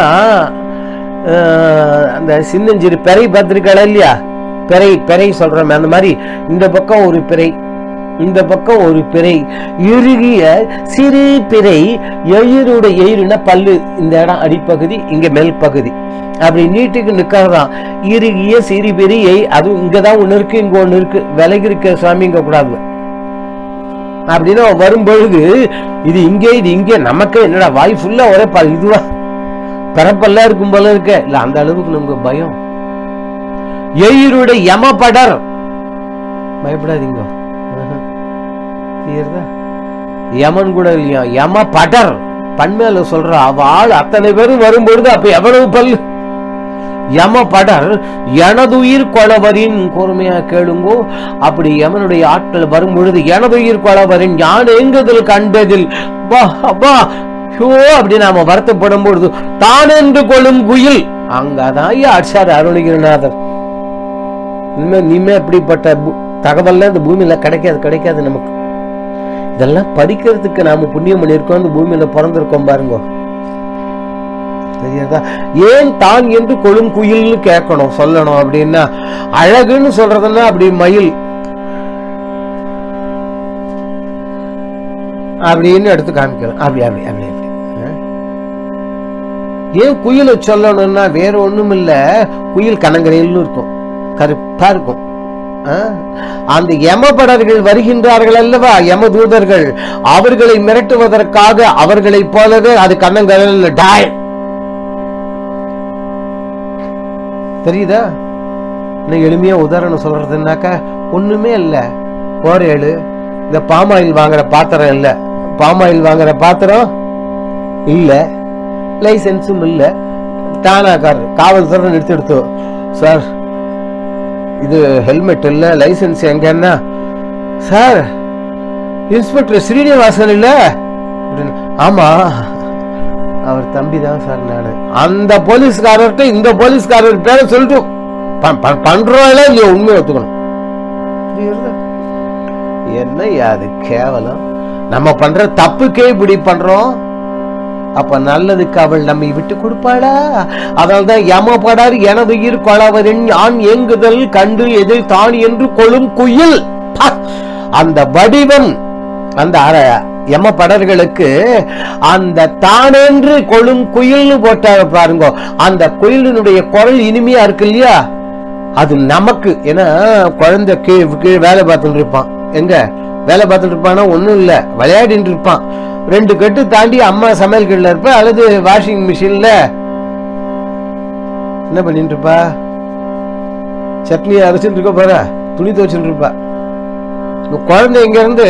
அஹ், அந்த சின்னஞ்சிறு பெரை பார்த்திருக்காளா இல்லையா பெரை பெரை சொல்றோம் அந்த மாதிரி இந்த பக்கம் ஒரு பிறை இந்த பக்கம் ஒரு பிறை இறுகிய சிறு பிறை எயிரோட எயிருன்னா பல்லு இந்த இடம் அடிப்பகுதி இங்க மேல் பகுதி அப்படி நீட்டுக்கு நிக்கிறதாம் இறுகிய சிறு பிறை எய் அது இங்கதான் ஒண்ணு இருக்கு இங்க ஒண்ணு இருக்கு விலகி இருக்க சுவாமி இங்க கூடாது அப்படின்னு வரும்பொழுது இது இங்கே இது இங்கே நமக்கு என்னடா வாய் ஃபுல்லா ஒரே ப- இதுவா பரப்பெல்லாம் இருக்கும் போல இருக்க இல்ல அந்த அளவுக்கு நமக்கு பயம் எயிருடைய யமபடர் பயப்படாதீங்க ஆஹா. புரியுறதா? யமன் கூட இல்லையா யம படர் பண்மையில சொல்ற அவ ஆள் அத்தனை பேரும் வரும்பொழுது அப்ப எவ்வளவு பல்லு யம படர் எனதுயிர் கொளவரின் கூர்மையா கேளுங்கோ அப்படி யமனுடைய ஆட்கள் வரும்பொழுது எனதுயிர் கொளவரின் யான் எங்குதல் கண்டதில் வா அப்பா ஷோ அப்படி நாம வருத்தப்படும் பொழுது தான் என்று கொள்ளும் குயில் அங்கதான் ஆட்சார் அருணகிரிநாதர் இனிமே நீமே இப்படிப்பட்ட பு- தகவல்லாம் இந்த பூமியில கிடைக்காது கிடைக்காது நமக்கு இதெல்லாம் படிக்கிறதுக்கு நாம புண்ணியம் பண்ணியிருக்கோம் இந்த பூமியில பிறந்திருக்கோம் பாருங்க தெரியாதா ஏன் தான் என்று கொழும் குயில்னு கேட்கணும் சொல்லணும் அப்படின்னா அழகுன்னு சொல்றதுன்னா அப்படி மயில் அப்படின்னு எடுத்து காமிக்கலாம் அப்படி அப்படி அப்படி அப்படி ஆ? ஏன் குயிலை சொல்லணும்னா வேற ஒண்ணும் இல்ல குயில் கனங்கரையில் இருக்கும் கருப்பா இருக்கும் ஆ? அந்த யமபடர்கள் வருகின்றார்கள் அல்லவா யமதூதர்கள் அவர்களை மிரட்டுவதற்காக அவர்களைப் போலவே அது கண்ணங்கரையில் டாய் தெரியுதா இன்னும் எளிமையா உதாரணம் சொல்றதுன்னாக்கா ஒண்ணுமே இல்ல போரேழு இந்த பாமாயில் வாங்குற பாத்திரம் இல்ல பாமாயில் வாங்குற பாத்திரம் இல்ல லைசென்ஸும் இல்ல தானாக்கார் காவல்துறை நிறுத்தி எடுத்து சார் இது ஹெல்மெட் இல்ல லைசென்ஸ் எங்கன்னா சார் இன்ஸ்பெக்டர் ஸ்ரீனிவாசன் இல்ல அப்படின்னு, ஆமா அவர் தம்பி தான் சார் நானு அந்த போலீஸ்காரர்கிட்ட இந்த போலீஸ்காரர் பேரை சொல்லிட்டு ப- ப- பண்றோம் இல்லையோ உண்மையை ஒத்துக்கணும் புரியுறதா? என்னய்யா அது கேவலம் நம்ம பண்ற தப்புக்கே இப்படி பண்றோம் அப்ப நல்லதுக்கு அவள் நம்மை விட்டு கொடுப்பாளா அதனால்தான் யமபடர் எனதுயிர் கொளவரின் யான் ஏங்குதல் கண்டு எதில் தான் என்று கொளும் குயில் பா! அந்த வடிவம் அந்த அர- யமபடர்களுக்கு அந்த தானென்று கொளும் குயில்னு போட்டாங்க பாருங்க அந்த குயிலினுடைய குரல் இனிமையா இருக்கு இல்லையா அது நமக்கு ஏன்னா குழந்தை கீழ் கீழ் வேலை பார்த்துட்டு இருப்பான் எங்க வேலை பார்த்துட்டு இருப்பானா ஒண்ணும் இல்ல விளையாடிட்டு இருப்பான் ரெண்டு கட்டு தாண்டி அம்மா சமையல் கட்டில இருப்ப அல்லது வாஷிங் மிஷின்ல என்ன பண்ணிட்டு இருப்பா சட்னி அரைச்சிட்டு இருக்க போற துணி துவைச்சிட்டு இருப்பா இந்த குழந்தை இங்க இருந்து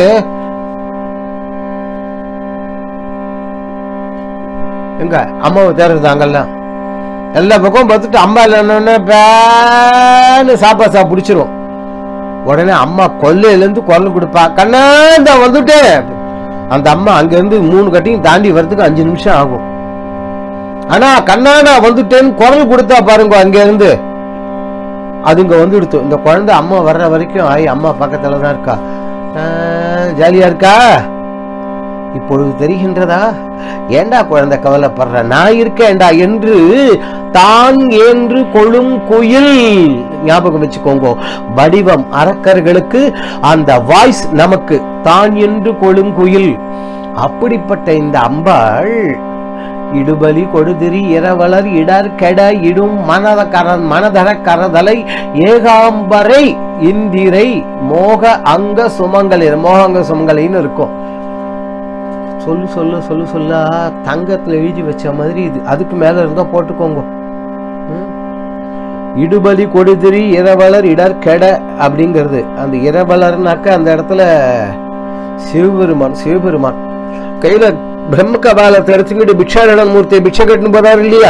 எங்க அம்மாவை தேடுறது அங்கெல்லாம் எல்லா பக்கமும் பார்த்துட்டு அம்மா இல்லைன்னு பேன்னு சாப்பா சா பிடிச்சிரும் உடனே அம்மா கொல்லையில இருந்து குரல் கொடுப்பா கண்ணா இந்த வந்துட்டேன் அந்த அம்மா அங்க இருந்து மூணு கட்டையும் தாண்டி வர்றதுக்கு அஞ்சு நிமிஷம் ஆகும் ஆனா கண்ணா நான் வந்துட்டேன்னு குரல் கொடுத்தா பாருங்க அங்க இருந்து அதுங்க வந்துடுத்து இந்த குழந்தை அம்மா வர்ற வரைக்கும் ஆயி அம்மா பக்கத்துல தான் இருக்கா ஆஹ், ஜாலியா இருக்கா இப்பொழுது தெரிகின்றதா ஏண்டா குழந்தை கவலைப்படுற நான் இருக்கேன்டா என்று தான் என்று கொழும் குயில் ஞாபகம் வச்சுக்கோங்க வடிவம் அரக்கர்களுக்கு அந்த வாய்ஸ் நமக்கு தான் என்று கொழும் குயில் அப்படிப்பட்ட இந்த அம்பாள் இடுபலி கொடுதிரி இரவலர் இடர் கெட இடும் மனத கர மனதர கரதலை ஏகாம்பரை இந்திரை மோக அங்க சுமங்கலிர் மோகங்க சுமங்கலின்னு இருக்கும் சொல்லு சொல்லு சொல்லு சொல்லா தங்கத்துல எழுதி வச்ச மாதிரி இது அதுக்கு மேல இருந்தா போட்டுக்கோங்க ம்? இடுபலி கொடுதிரி இரவலர் இடர் கெட அப்படிங்கிறது அந்த இரவலர்னாக்க அந்த இடத்துல சிவபெருமான் சிவபெருமான் கையில பிரம்ம கபாலத்தை எடுத்துக்கிட்டு பிக்ஷாரணன் மூர்த்தியை பிக்ஷை கட்டுன்னு போறாரு இல்லையா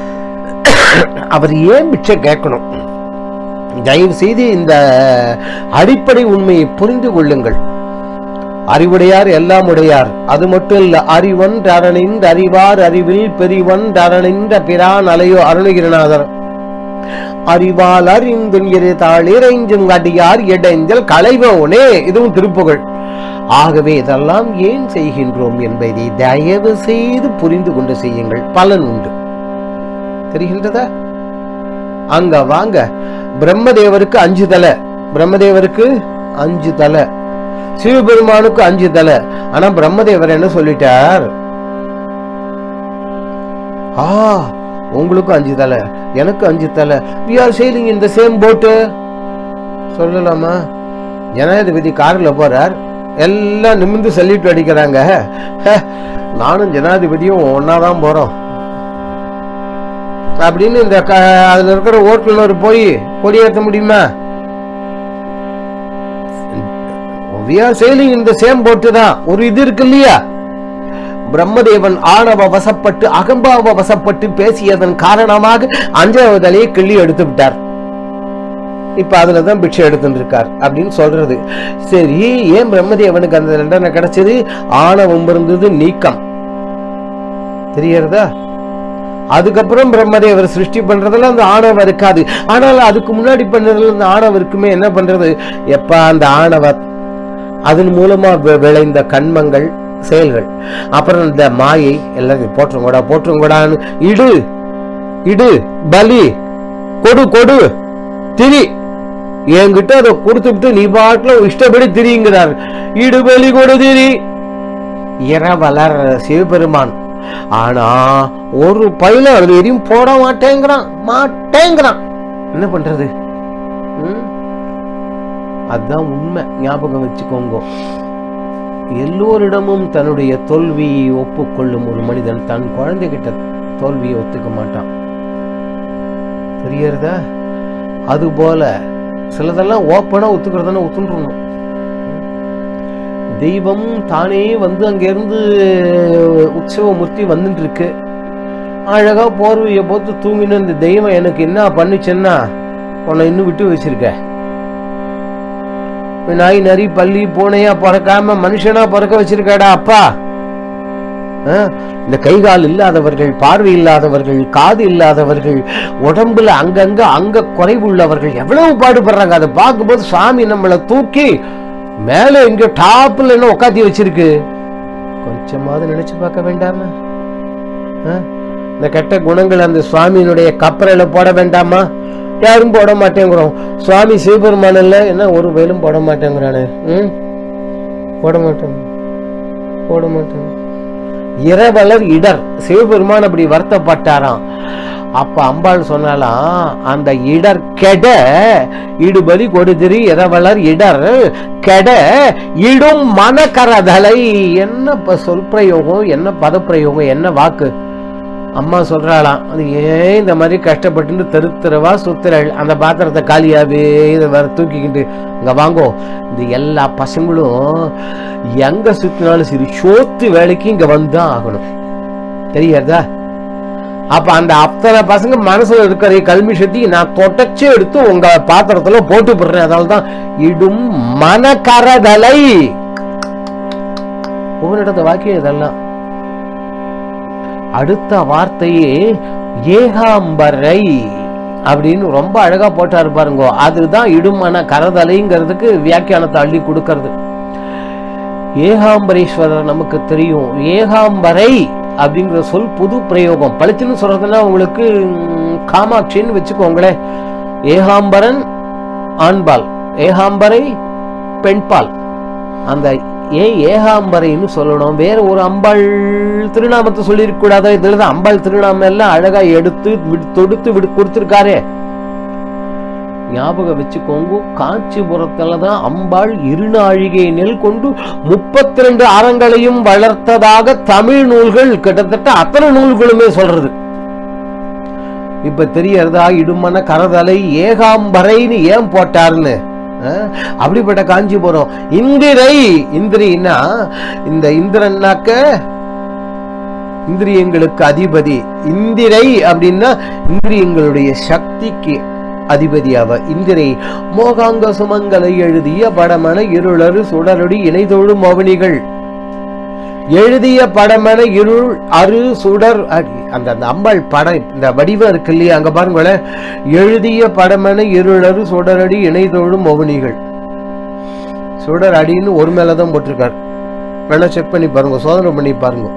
அவர் ஏன் பிக்ஷை கேட்கணும் தயவு செய்து இந்த அடிப்படை உண்மையை புரிந்து கொள்ளுங்கள் அறிவுடையார் எல்லாம் உடையார் அது மட்டும் இல்ல அறிவன் தரணின் அறிவார் அறிவில் பெரிவன் தரணின்ற பிரான் அலையோ அருணகிரிநாதர் அறிவால் அறிந்துயிரை தாளிரைஞ்சும் அடியார் இடைஞ்சல் களைவோனே இதுவும் திருப்புகழ் ஆகவே இதெல்லாம் ஏன் செய்கின்றோம் என்பதை தயவு செய்து புரிந்து கொண்டு செய்யுங்கள் பலன் உண்டு தெரிகின்றதா அங்க வாங்க பிரம்மதேவருக்கு அஞ்சு தலை பிரம்மதேவருக்கு அஞ்சு தலை சிவபெருமானுக்கு அஞ்சு தலை ஆனா பிரம்மதேவர் என்ன சொல்லிட்டார் ஆ உங்களுக்கும் அஞ்சு தலை எனக்கு அஞ்சு தலை வி ஆர் சேலிங் இந்த சேம் போட்டு சொல்லலாமா ஜனாதிபதி கார்ல போறார் எல்லாம் நிமிந்து சல்யூட் அடிக்கிறாங்க ஹே, நானும் ஜனாதிபதியும் ஒன்னாதான் போறோம் அப்படின்னு இந்த க- அதுல இருக்கிற ஓட்டுநர் போய் கொடியேற்ற முடியுமா we are sailing in the same boat தான் ஒரு இது இருக்கு இல்லையா பிரம்மதேவன் ஆணவ வசப்பட்டு அகம்பாவ வசப்பட்டு பேசியதன் காரணமாக அஞ்சாவது தலையை கிள்ளி எடுத்து விட்டார் இப்ப அதுலதான் பிக்ஷை எடுத்துட்டு இருக்கார் அப்படின்னு சொல்றது சரி ஏன் பிரம்மதேவனுக்கு அந்த தண்டனை கிடைச்சது ஆணவம் இருந்தது நீக்கம் தெரியறதா அதுக்கப்புறம் பிரம்மதேவர் சிருஷ்டி பண்றதுல அந்த ஆணவம் இருக்காது ஆனால் அதுக்கு முன்னாடி பண்ணதுல அந்த ஆணவம் இருக்குமே என்ன பண்றது எப்ப அந்த ஆணவ அதன் மூலமா வி- விளைந்த கண்மங்கள் செயல்கள் அப்புறம் இந்த மாயை எல்லாத்தையும் போற்றுங்கூடா போற்றுங்கூடான்னு இடு இடு பலி கொடு கொடு திரி என்கிட்ட அதை கொடுத்துட்டு நீ பாட்டுல இஷ்டப்படி திரிங்கிறார் இடுபலி கொடு திரி இரவலர் சிவபெருமான் ஆனா ஒரு பையில அது எதையும் போட மாட்டேங்கிறான் மாட்டேங்கிறான் என்ன பண்றது ம்? அதான் உண்மை ஞாபகம் வச்சுக்கோங்க எல்லோரிடமும் தன்னுடைய தோல்வியை ஒப்புக்கொள்ளும் ஒரு மனிதன் தன் குழந்தைகிட்ட தோல்வியை ஒத்துக்க மாட்டான் தெரியறதா அதுபோல சிலதெல்லாம் ஓப்பனா ஒத்துக்கிறதுனா ஒத்துன்றணும் தெய்வம் தானே வந்து அங்கிருந்து உற்சவமூர்த்தி வந்துட்டு இருக்கு அழகா போர்வையை போட்டு தூங்கின இந்த தெய்வம் எனக்கு என்ன பண்ணுச்சுன்னா உன்னை இன்னும் விட்டு வச்சிருக்க நாய் நரி பள்ளி பூனையா பிறக்காம மனுஷனா பிறக்க வச்சிருக்காடா அப்பா ஆ? இந்த கை கால் இல்லாதவர்கள் பார்வை இல்லாதவர்கள் காது இல்லாதவர்கள் உடம்புல அங்கங்க அங்க குறைவு உள்ளவர்கள் எவ்வளவு பாடுபடுறாங்க அதை பார்க்கும்போது சாமி நம்மளை தூக்கி மேல எங்க டாப்ல என்ன உட்காத்தி வச்சிருக்கு கொஞ்சமாவது நினைச்சு பார்க்க வேண்டாமா ஆ? இந்த கெட்ட குணங்கள் அந்த சுவாமியினுடைய கப்பறையில போட வேண்டாமா யாரும் போட மாட்டேங்கிறோம் சுவாமி சிவபெருமான் இல்ல என்ன ஒரு வயலும் போட மாட்டேங்கிறானு ம் போட மாட்டேன் போட மாட்டேன் இரவலர் இடர் சிவபெருமான் அப்படி வருத்தப்பட்டாராம் அப்ப அம்பாள் சொன்னாலாம் அந்த இடர் கெட இடுபலி கொடுதிரி இரவலர் இடர் கெட இடும் மனக்கரதலை என்ன இப்ப சொல் பிரயோகம் என்ன பதப்பிரயோகம் என்ன வாக்கு அம்மா சொல்றாளாம் அது ஏன் இந்த மாதிரி கஷ்டப்பட்டு தெரு தெருவா சுத்துறாள் அந்த பாத்திரத்தை காலியாவே இதை வேற தூக்கிக்கிட்டு இங்க வாங்கோ இந்த எல்லா பசங்களும் எங்க சுத்தினாலும் சரி சோத்து வேலைக்கு இங்க வந்துதான் ஆகணும் தெரியாதா அப்ப அந்த அத்தனை பசங்க மனசுல இருக்கிற கல்மிஷத்தை நான் தொடச்சு எடுத்து உங்க பாத்திரத்துல போட்டு போடுறேன் அதனால தான் இடும் மனக்கரதலை உங்களிடத்த வாக்கியம் இதெல்லாம் அடுத்த வார்த்தையே ஏகாம்பரை அப்படின்னு ரொம்ப அழகா போட்டாரு பாருங்க அதுதான் இடுமன கரதலைங்கிறதுக்கு வியாக்கியானத்தை அள்ளி கொடுக்கறது ஏகாம்பரேஸ்வரர் நமக்கு தெரியும் ஏகாம்பரை அப்படிங்கிற சொல் புது பிரயோகம் பளிச்சுன்னு சொல்றதுன்னா உங்களுக்கு ம், காமாட்சின்னு வச்சுக்கோங்களேன் ஏகாம்பரன் ஆண்பால் ஏகாம்பரை பெண்பால் அந்த ஏன் ஏகாம்பரைன்னு சொல்லணும் வேற ஒரு அம்பாள் திருநாமத்தை சொல்லிருக்க கூடாதோ இதுல தான் அம்பாள் திருநாமம் எல்லாம் அழகா எடுத்து விடு- தொடுத்து விடு கொடுத்திருக்காரே ஞாபகம் வச்சுக்கோங்க காஞ்சிபுரத்துல தான் அம்பாள் இருநாழிகை நெல் கொண்டு முப்பத்தி ரெண்டு அறங்களையும் வளர்த்ததாக தமிழ் நூல்கள் கிட்டத்தட்ட அத்தனை நூல்களுமே சொல்றது இப்ப தெரியறதா இடுமன கரதலை ஏகாம்பரைன்னு ஏன் போட்டாருன்னு அஹ், அப்படிப்பட்ட காஞ்சிபுரம் இந்திரை இந்திரின்னா இந்த இந்திரன்னாக்க இந்திரியங்களுக்கு அதிபதி இந்திரை அப்படின்னா இந்திரியங்களுடைய சக்திக்கு அதிபதி அவ இந்திரை மோகாங்க சுமங்கலை எழுதிய படமன இருளரு சுடரடி இணைதொழும் மௌனிகள் எழுதிய படமன இருள் அரு சுடர் அடி அந்த அந்த அம்பாள் படம் இந்த வடிவம் இருக்கு இல்லையா அங்க பாருங்களேன் எழுதிய படமன இருளரு சுடரடி இணைதொழும் மௌனிகள் சுடர் அடின்னு ஒரு மேலதான் போட்டிருக்காரு வேணா செக் பண்ணி பாருங்க சோதனை பண்ணி பாருங்க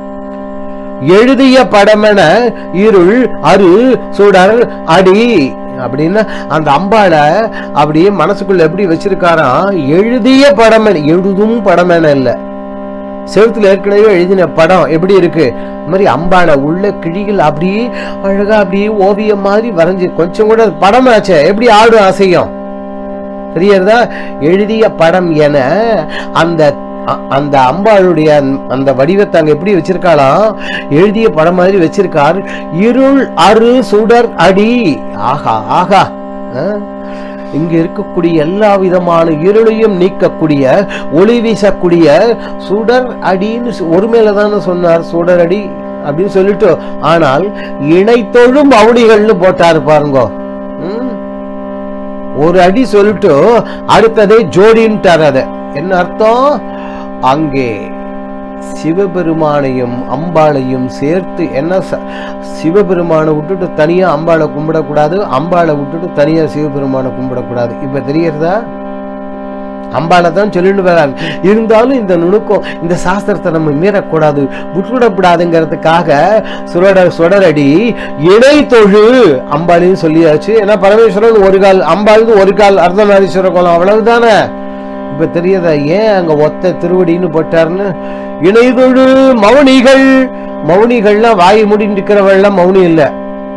எழுதிய படமென இருள் அரு சுடர் அடி அப்படின்னா அந்த அம்பாளை அப்படியே மனசுக்குள்ள எப்படி வச்சிருக்காராம் எழுதிய படமென எழுதும் படமென இல்ல செவுத்துல ஏற்கனவே எழுதின படம் எப்படி இருக்கு இந்த மாதிரி அம்பாளை உள்ள கிழிகள் அப்படியே அழகா அப்படியே ஓவியம் மாதிரி வரைஞ்சு கொஞ்சம் கூட படமாச்சே எப்படி ஆடும் அசையும் தெரியறதா எழுதிய படம் என அந்த அ- அந்த அம்பாளுடைய அந்த- அந்த வடிவத்தை அங்க எப்படி வச்சிருக்காளாம் எழுதிய படம் மாதிரி வச்சிருக்கார் இருள் அரு சுடர் அடி ஆகா ஆகா அஹ், இங்க இருக்கக்கூடிய எல்லா விதமான இருளையும் நீக்கக்கூடிய ஒளி வீசக்கூடிய சுடர் அடின்னு சொ- ஒரு மேல தானே சொன்னார் சுடர் அடி அப்படின்னு சொல்லிட்டு ஆனால் இணைத்தொழும் மௌனிகள்னு போட்டாரு பாருங்க ம் ஒரு அடி சொல்லிட்டு அடுத்ததே ஜோடின்ட்டார் அத என்ன அர்த்தம் அங்கே சிவபெருமானையும் அம்பாளையும் சேர்த்து என்ன ச- சிவபெருமானை விட்டுட்டு தனியா அம்பாளை கும்பிடக்கூடாது அம்பாளை விட்டுட்டு தனியா சிவபெருமானை கும்பிடக்கூடாது இப்ப தெரியறதா அம்பாளை தான் சொல்லிட்டு வராங்க இருந்தாலும் இந்த நுணுக்கம் இந்த சாஸ்திரத்தை நம்ம மீறக்கூடாது விட்டுவிடக்கூடாதுங்கிறதுக்காக சுடர் சுடரடி இணை தொழு அம்பாளின்னு சொல்லியாச்சு ஏன்னா பரமேஸ்வரன் ஒரு கால் அம்பாளுக்கு ஒரு கால் அர்த்தநாரீஸ்வர கோலம் அவ்வளவுதானே இப்ப தெரியாதா ஏன் அங்க ஒத்த திருவடின்னு போட்டாருன்னு இணைதொழு மௌனிகள் மௌனிகள்லாம் வாய் மூடிட்டு இருக்கிறவள்லாம் மௌனி இல்லை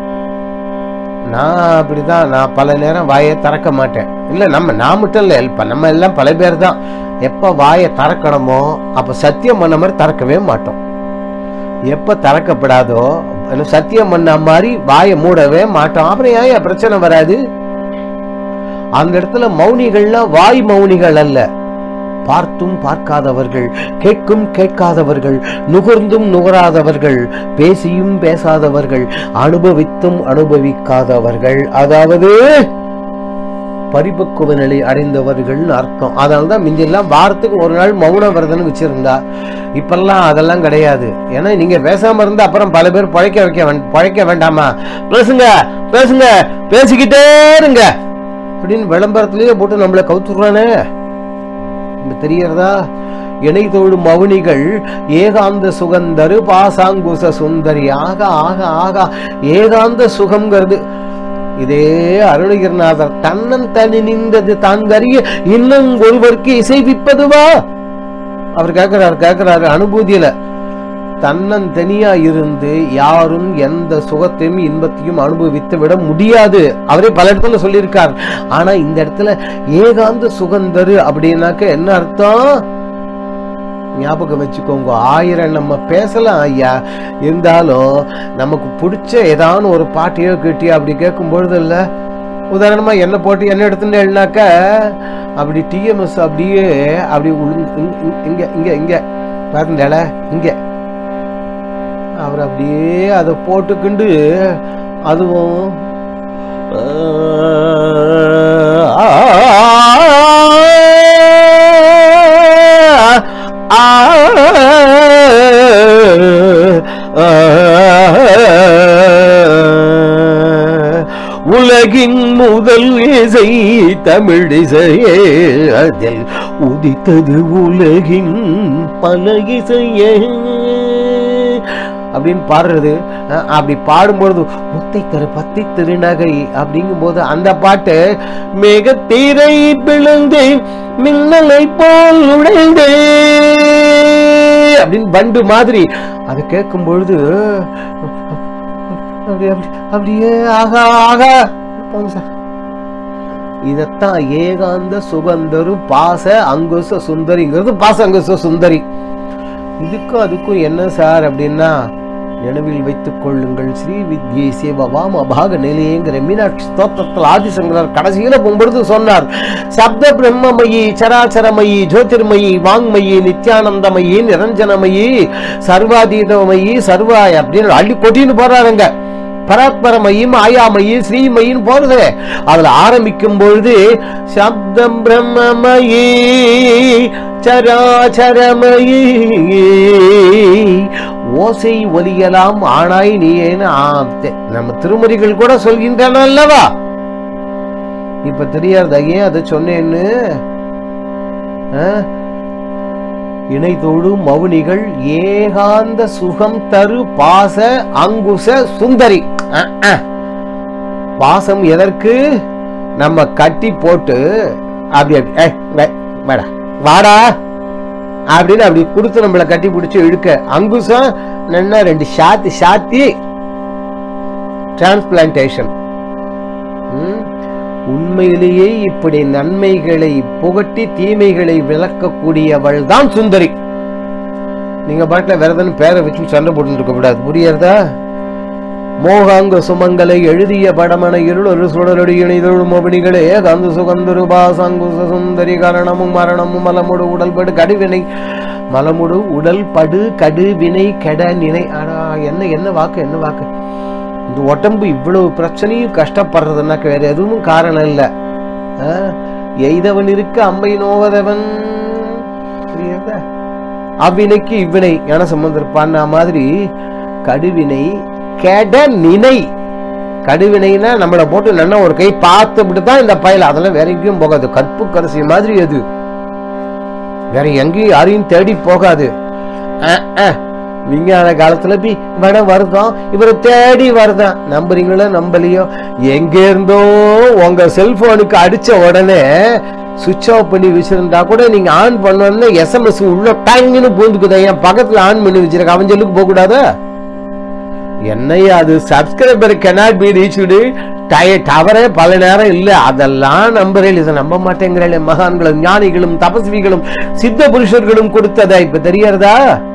நான் அப்படிதான் நான் பல நேரம் வாயை திறக்க மாட்டேன் இல்ல நம்ம நான் மட்டும் இல்ல இப்ப நம்ம எல்லாம் பல பேர் தான் எப்ப வாயை திறக்கணுமோ அப்ப சத்தியம் பண்ண மாதிரி திறக்கவே மாட்டோம் எப்ப திறக்கப்படாதோ அந்த சத்தியம் பண்ண மாதிரி வாயை மூடவே மாட்டோம் அப்புறம் ஏன் ஏன் பிரச்சனை வராது அந்த இடத்துல மௌனிகள்லாம் வாய் மௌனிகள் அல்ல பார்த்தும் பார்க்காதவர்கள் கேட்கும் கேட்காதவர்கள் நுகர்ந்தும் நுகராதவர்கள் பேசியும் பேசாதவர்கள் அனுபவித்தும் அனுபவிக்காதவர்கள் அதாவது பரிபக்குவ நிலை அடைந்தவர்கள்னு அர்த்தம் அதனால தான் மிஞ்செல்லாம் வாரத்துக்கு ஒரு நாள் மௌன விரதம் வச்சிருந்தா இப்பெல்லாம் அதெல்லாம் கிடையாது ஏன்னா நீங்க பேசாம இருந்தா அப்புறம் பல பேர் பழைக்க வைக்க வேண்- பழைக்க வேண்டாமா பேசுங்க பேசுங்க பேசிக்கிட்டே இருங்க அப்படின்னு விளம்பரத்திலேயே போட்டு நம்மளை கவுத்துறானே இப்ப தெரியறதா இணை தோழும் மௌனிகள் ஏகாந்த சுகந்தரு பாசாங்குச சுந்தரி ஆக ஆக ஆக ஏகாந்த சுகம்ங்கிறது இதே அருணகிரிநாதர் தன்னன் தனி நின்றது தான்கறிய இன்னும் ஒருவருக்கு இசைவிப்பதுவா அவர் கேட்கிறாரு கேட்கிறாரு அனுபூதியில தன்னந்தனியா இருந்து யாரும் எந்த சுகத்தையும் இன்பத்தையும் அனுபவித்து விட முடியாது அவரே பல இடத்துல சொல்லியிருக்கார் ஆனா இந்த இடத்துல ஏகாந்த சுகந்தரு அப்படின்னாக்க என்ன அர்த்தம் ஞாபகம் வச்சுக்கோங்க ஆயிரம் நம்ம பேசலாம் ஐயா இருந்தாலும் நமக்கு பிடிச்ச ஏதான ஒரு பாட்டையோ கேட்டியோ அப்படி கேட்கும் பொழுது இல்ல உதாரணமா என்ன போட்டு என்ன எடுத்துன்னு எழுனாக்க அப்படி டிஎம்எஸ் அப்படியே அப்படி உளுந்து- இங்க- இங்க- இங்க இங்க இங்க பாருந்தேல இங்க அவர் அப்படியே அதை போட்டுக்கிண்டு அதுவும் உலகின் முதல் இசை தமிழ் இசையே அதில் உதித்தது உலகின் பல இசையே அப்படின்னு பாடுறது அஹ், அப்படி பாடும்பொழுது முத்தை தரு பத்தி திருநகை அப்படிங்கும்போது அந்த பாட்டு மிக தீரை பிளந்து மின்னலை போல் நுழைந்தே அப்படின்னு பண்டு மாதிரி அதை கேட்கும் பொழுது அப்படி அப்படி அப்படியே ஆகா ஆகா போங்க சார் இதத்தான் ஏகாந்த சுகந்தரு பாச அங்குச சுந்தரிங்கிறது பாச அங்குச சுந்தரி இதுக்கும் அதுக்கும் என்ன சார் அப்படின்னா நினைவில் வைத்துக் கொள்ளுங்கள் ஸ்ரீ வித்யை சேவவாம் அபாக நிலையங்கிற மீனாட்சி ஸ்தோத்திரத்தில் ஆதிசங்கரர் கடைசியில போகும்பொழுது சொன்னார் சப்த பிரம்மமயி சராச்சரமயி ஜோதிர்மயி வாங்மயி நித்யானந்தமயி நிரஞ்சனமயி சர்வாதீதமயி சர்வாய அப்படின்னு அள்ளி கொட்டின்னு போறாருங்க பராத்பரமயி மாயாமயி ஸ்ரீமயின்னு போறது அதுல ஆரம்பிக்கும் பொழுது சப்தம் பிரம்மமயி சராச்சரமயி ஓசை ஒலியலாம் ஆனாய் நீ ஏன்னு ஆ- நம்ம திருமறிகள் கூட சொல்கின்றன அல்லவா இப்ப தெரியாதா ஏன் அதை சொன்னேன்னு ஆ? இணை தொழும் மௌனிகள் ஏகாந்த சுகம் தரு பாச அங்குச சுந்தரி அஹ், அஹ். பாசம் எதற்கு நம்ம கட்டி போட்டு அப்படி அப்படி ஏய், வே- வாடா வாடா அப்படின்னு அப்படி கொடுத்து நம்மள கட்டி பிடிச்சு இழுக்க அங்குசம் என்ன ரெண்டு சாத்தி சாத்தி டிரான்ஸ்பிளான்டேஷன் உண்மையிலேயே இப்படி நன்மைகளை புகட்டி தீமைகளை விளக்கக்கூடியவள் தான் சுந்தரி நீங்க பாட்டுல வேறதன் பேரை வச்சு சண்டை போட்டு இருக்க கூடாது புரியறதா மோகாங்க சுமங்கலை எழுதிய படமன இருளொரு சுடரடி இணைதொழும் மோபினிகளே கந்து சுகந்தரு பாசங்குச சுந்தரி கரணமும் மரணமும் மலமுடு உடல்படு கடுவினை மலமுடு உடல் படு கடு வினை கெட நினை ஆனா என்ன என்ன வாக்கு என்ன வாக்கு இந்த உடம்பு இவ்வளவு பிரச்சனையும் கஷ்டப்படுறதுன்னாக்க வேற எதுவும் காரணம் இல்ல ஆ? எய்தவன் இருக்க அம்மை நோவதவன் புரியுதா அவ்வினைக்கு இவ்வினை ஞான சம்பந்தர் பாடின மாதிரி கடுவினை கெட நினை கடுவினைனா நம்மள போட்டு நல்லா ஒரு கை பார்த்துட்டு தான் இந்த பயல அதெல்லாம் வேற எங்கேயும் போகாது கற்பு கரசி மாதிரி அது வேற எங்கேயும் யாரையும் தேடி போகாது அஹ், அஹ். விஞ்ஞான காலத்துல பி வட வருதம் இவரை தேடி வருதான் நம்புறீங்களோ நம்பலையோ எங்க இருந்தோ உங்க செல்போனுக்கு அடிச்ச உடனே சுவிட்ச் ஆஃப் பண்ணி வச்சிருந்தா கூட நீங்க ஆன் பண்ணோன்னு எஸ்எம்எஸ் உள்ள டங்குன்னு பூந்துக்குதா என் பக்கத்துல ஆன் பண்ணி வச்சிருக்க அவன் சொல்லுக்கு போக கூடாதா என்னையா அது சப்ஸ்கிரைபர் cannot பி ரீச்டு டவரே பல நேரம் இல்ல அதெல்லாம் நம்புறேன் இதை நம்ப மாட்டேங்கிறேன் மகான்களும் ஞானிகளும் தபஸ்விகளும் சித்த புருஷர்களும் கொடுத்ததா இப்ப தெரியறதா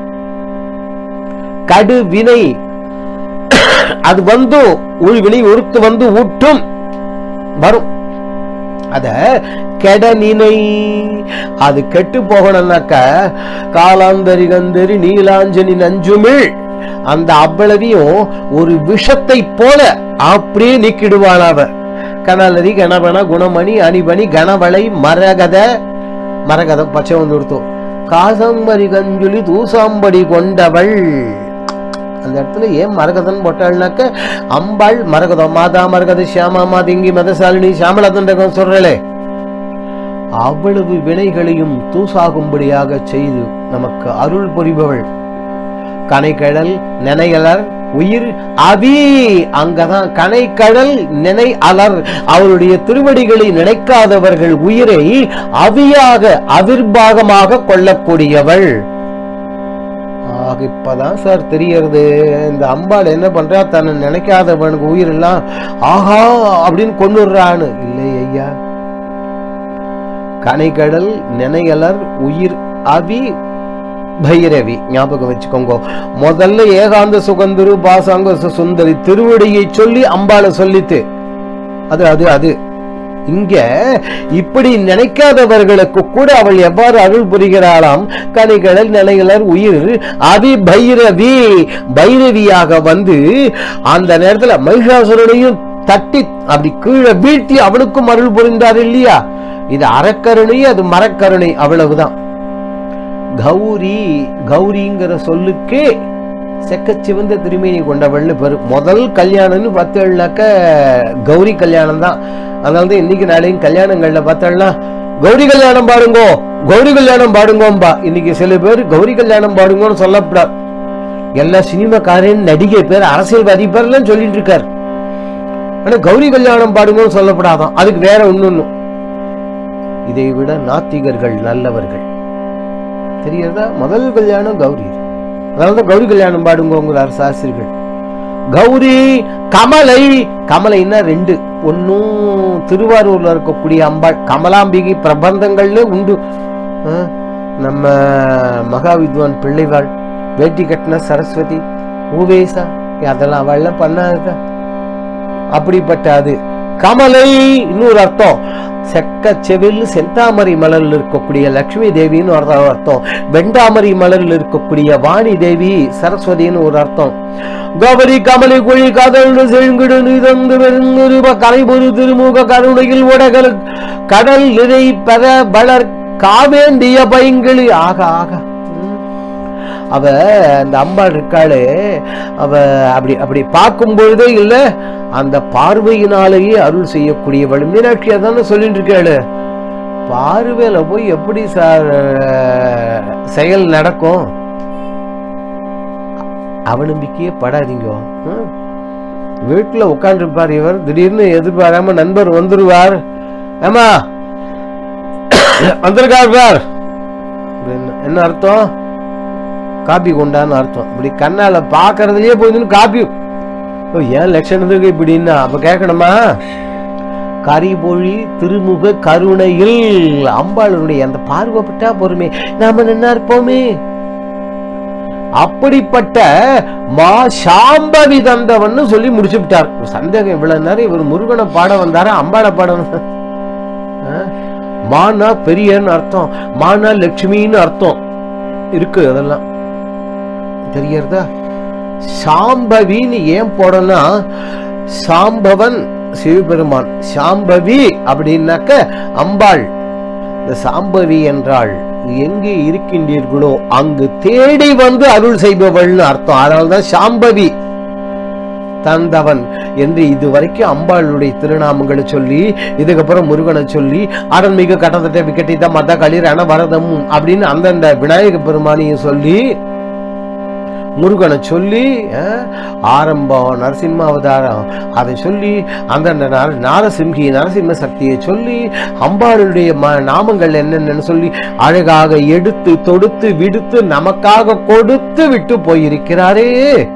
கடு வினை அது வந்து உள் வினை ஒருத்து வந்து ஊட்டும் வரும் அத கெட நினை அது கெட்டு போகணும்னாக்க காலாந்தரி கந்தரி நீலாஞ்சனி நஞ்சுமிழ் அந்த அவ்வளவையும் ஒரு விஷத்தை போல அப்படியே நீக்கிடுவாள் அவ கனலரி கணவன குணமணி அணிபணி கணவளை மரகத மரகதம் பச்சை வந்து கொடுத்தோம் காசம்பரி கஞ்சுளி தூசாம்படி கொண்டவள் அந்த இடத்துல ஏன் மரகதன் போட்டாள்னாக்க அம்பாள் மரகதம் மாதா மரகத சியாமா மாதிங்கி மதசாலினி சியாமலதண்டகம் சொல்றளே அவ்வளவு வினைகளையும் தூசாகும்படியாக செய்து நமக்கு அருள் புரிபவள் கனைக்கடல் நினையலர் உயிர் அபி அங்கதான் கனைக்கடல் நினை அலர் அவருடைய திருவடிகளை நினைக்காதவர்கள் உயிரை அவியாக அவிர்பாகமாக கொள்ளக்கூடியவள் ஆக இப்பதான் சார் தெரியறது இந்த அம்பாள் என்ன பண்றா தன்னை நினைக்காதவனுக்கு உயிர் எல்லாம் ஆஹா அப்படின்னு கொண்டுடுறான்னு இல்லை ஐயா கனைகடல் நினையலர் உயிர் அவி பைரவி ஞாபகம் வச்சுக்கோங்க முதல்ல ஏகாந்த சுகந்தரு பாசாங்க சு- சுந்தரி திருவடியை சொல்லி அம்பாளை சொல்லித்து அது அது அது இங்க இப்படி நினைக்காதவர்களுக்கு கூட அவள் எவ்வாறு அருள் புரிகிறாளாம் கனிகடல் நிலைகளர் உயிர் அதி பைரவி பைரவியாக வந்து அந்த நேரத்துல மகிஷாசுரனையும் தட்டி அப்படி கீழே வீழ்த்தி அவனுக்கும் அருள் புரிந்தார் இல்லையா இது அறக்கருணை அது மரக்கருணை அவ்வளவுதான் கௌரி கௌரிங்கிற சொல்லுக்கே செக்கச்சிவந்த திருமேனி கொண்டவள்னு பெரு முதல் கல்யாணம்னு பார்த்தேன்னாக்க கௌரி கல்யாணம் தான் அதனால தான் இன்னைக்கு நாளையும் கல்யாணங்கள்ல பார்த்தேன்னா கௌரி கல்யாணம் பாடுங்கோ கௌரி கல்யாணம் பாடுங்கோம்பா இன்னைக்கு சில பேர் கௌரி கல்யாணம் பாடுங்கோன்னு சொல்லப்படாது எல்லா சினிமாக்காரன் நடிகை பேர் அரசியல்வாதி பேர்லாம் சொல்லிட்டு இருக்காரு ஆனா கௌரி கல்யாணம் பாடுங்கன்னு சொல்லப்படாதான் அதுக்கு வேற ஒண்ணு இதை விட நாத்திகர்கள் நல்லவர்கள் தெரியறதா முதல் கல்யாணம் கௌரி அதனாலதான் கௌரி கல்யாணம் பாடுங்கிறார் சாஸ்திரிகள் கௌரி கமலை கமலைன்னா ரெண்டு ஒன்னும் திருவாரூர்ல இருக்கக்கூடிய அம்பாள் கமலாம்பிகை பிரபந்தங்கள்ல உண்டு ஆ, நம்ம மகாவித்வான் பிள்ளைவாள் வேட்டி கட்டின சரஸ்வதி ஊவேசா அதெல்லாம் அவள்லாம் பண்ணாத அப்படிப்பட்ட அது கமலை இன்னொரு அர்த்தம் செக்க செவில் செந்தாமரை மலரில் இருக்கக்கூடிய லட்சுமி தேவின்னு ஒரு அர்த்தம் வெண்டாமரை மலரில் இருக்கக்கூடிய வாணி தேவி சரஸ்வதின்னு ஒரு அர்த்தம் கௌரி கமலி குழி கதழ்ந்து செழுங்கிடு நிதந்து வெறுநிருப கலைபொரு திருமுக கருணையில் உடகல் கடல் நிறை பெற வளர் காவேந்திய பைங்கிளி ஆக ஆக ம். அவ அந்த அம்பாள் இருக்காளே அவ அப்படி அப்படி பார்க்கும் பொழுதே இல்ல அந்த பார்வையினாலேயே அருள் செய்யக்கூடியவள் மீனாட்சி அதானே சொல்லிட்டு இருக்காளு பார்வையில போய் எப்படி சார் செயல் நடக்கும் அவநம்பிக்கையே படாதீங்க ம்? வீட்டுல உட்காந்துருப்பார் இவர் திடீர்னு எதிர்பாராம நண்பர் வந்துருவார் ஏமா வந்திருக்கார் பார் என்ன- என்ன அர்த்தம் காப்பி கொண்டான்னு அர்த்தம் இப்படி கண்ணால பாக்குறதுலயே போயிருந்து காப்பி ஓ, ஏன் லட்சணத்துக்கு இப்படின்னா அப்ப கேட்கணுமா கரிபொழி திருமுக கருணையில் அம்பாளுடைய அந்த பார்வைப்பட்டா பொறுமை நாம நின்னா இருப்போமே அப்படிப்பட்ட மா சாம்பவி தந்தவன்னு சொல்லி முடிச்சு விட்டார் சந்தேகம் இவ்வளவு நேரம் இவர் முருகனை பாட வந்தாரா அம்பாளை பாட வந்தாரா? ஆ? மானா பெரியன்னு அர்த்தம் மானா லட்சுமின்னு அர்த்தம் இருக்கு அதெல்லாம் தெரியறதா சாம்பவின்னு ஏன் போடனா சாம்பவன் சிவபெருமான் சாம்பவி அப்படின்னாக்க அம்பாள் இந்த சாம்பவி என்றாள் எங்கே இருக்கின்றீர்களோ அங்கு தேடி வந்து அருள் செய்பவள்னு அர்த்தம் அதனால்தான் சாம்பவி தந்தவன் என்று இதுவரைக்கும் அம்பாளுடைய திருநாமங்களை சொல்லி இதுக்கப்புறம் முருகனை சொல்லி அரண்மிகு கட்டத்தட்ட விக்கட்டித்த மத களி ரணவரதம் அப்படின்னு அந்தந்த விநாயக பெருமானையும் சொல்லி முருகனை சொல்லி அஹ், ஆரம்பம் நரசிம்ம அவதாரம் அதை சொல்லி அந்தந்த நர- நாரசிம்ஹி நரசிம்ம சக்தியை சொல்லி அம்பாளுடைய ம நாமங்கள் என்னென்னு சொல்லி அழகாக எடுத்து தொடுத்து விடுத்து நமக்காக கொடுத்து விட்டு போயிருக்கிறாரே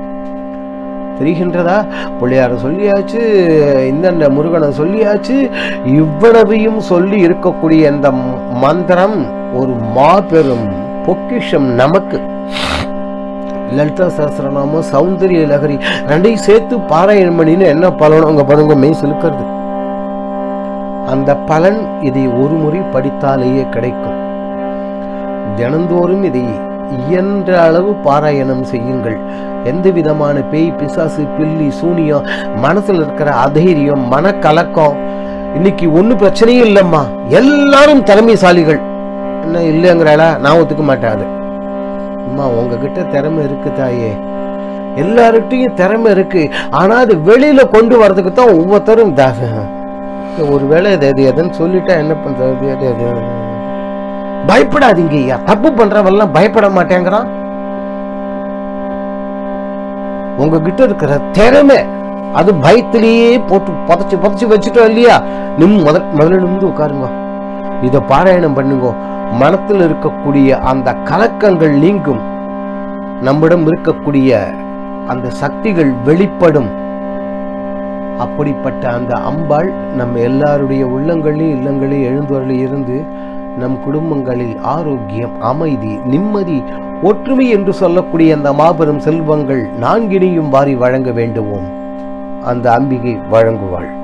தெரிகின்றதா பிள்ளையார சொல்லியாச்சு இந்த முருகனை சொல்லியாச்சு இவ்வளவையும் சொல்லி இருக்கக்கூடிய இந்த மந்திரம் ஒரு மாபெரும் பொக்கிஷம் நமக்கு லலிதா சஹஸ்ரநாமம் சௌந்தரிய லகரி ரெண்டையும் சேர்த்து பாராயணம் பண்ணின்னு என்ன பலனும் அங்க பாருங்க மெய் சிலுக்கிறது அந்த பலன் இதை ஒரு முறை படித்தாலேயே கிடைக்கும் தினந்தோறும் இதை இயன்ற அளவு பாராயணம் செய்யுங்கள் எந்த விதமான பேய் பிசாசு பில்லி சூனியம் மனசுல இருக்கிற அதைரியம் மனக்கலக்கம் இன்னைக்கு ஒண்ணு பிரச்சனையும் இல்லம்மா எல்லாரும் திறமைசாலிகள் என்ன இல்லைங்கிறாளா நான் ஒத்துக்க மாட்டேன் அது அம்மா உங்ககிட்ட திறமை இருக்கு தாயே எல்லார்கிட்டயும் திறமை இருக்கு ஆனா அது வெளியில கொண்டு வர்றதுக்கு தான் ஒவ்வொருத்தரும் த- ஒருவேளை இது எது எதுன்னு சொல்லிட்டா என்ன பண்றது அது அது அது. பயப்படாதீங்க ஐயா தப்பு பண்றவெல்லாம் பயப்பட மாட்டேங்கிறான் உங்ககிட்ட இருக்கிற திறமை அது பயத்திலேயே போட்டு புதைச்சு புதைச்சு வச்சுட்டோம் இல்லையா நிம் முதல் முதல்ல நிமிந்து உட்காருங்க இத பாராயணம் பண்ணுங்க மனத்தில் இருக்கக்கூடிய அந்த கலக்கங்கள் நீங்கும் நம்மிடம் இருக்கக்கூடிய அந்த சக்திகள் வெளிப்படும் அப்படிப்பட்ட அந்த அம்பாள் நம்ம எல்லாருடைய உள்ளங்களிலும் இல்லங்களிலும் எழுந்தவர்கள் இருந்து நம் குடும்பங்களில் ஆரோக்கியம் அமைதி நிம்மதி ஒற்றுமை என்று சொல்லக்கூடிய அந்த மாபெரும் செல்வங்கள் நான்கினையும் வாரி வழங்க வேண்டுவோம் அந்த அம்பிகை வழங்குவாள்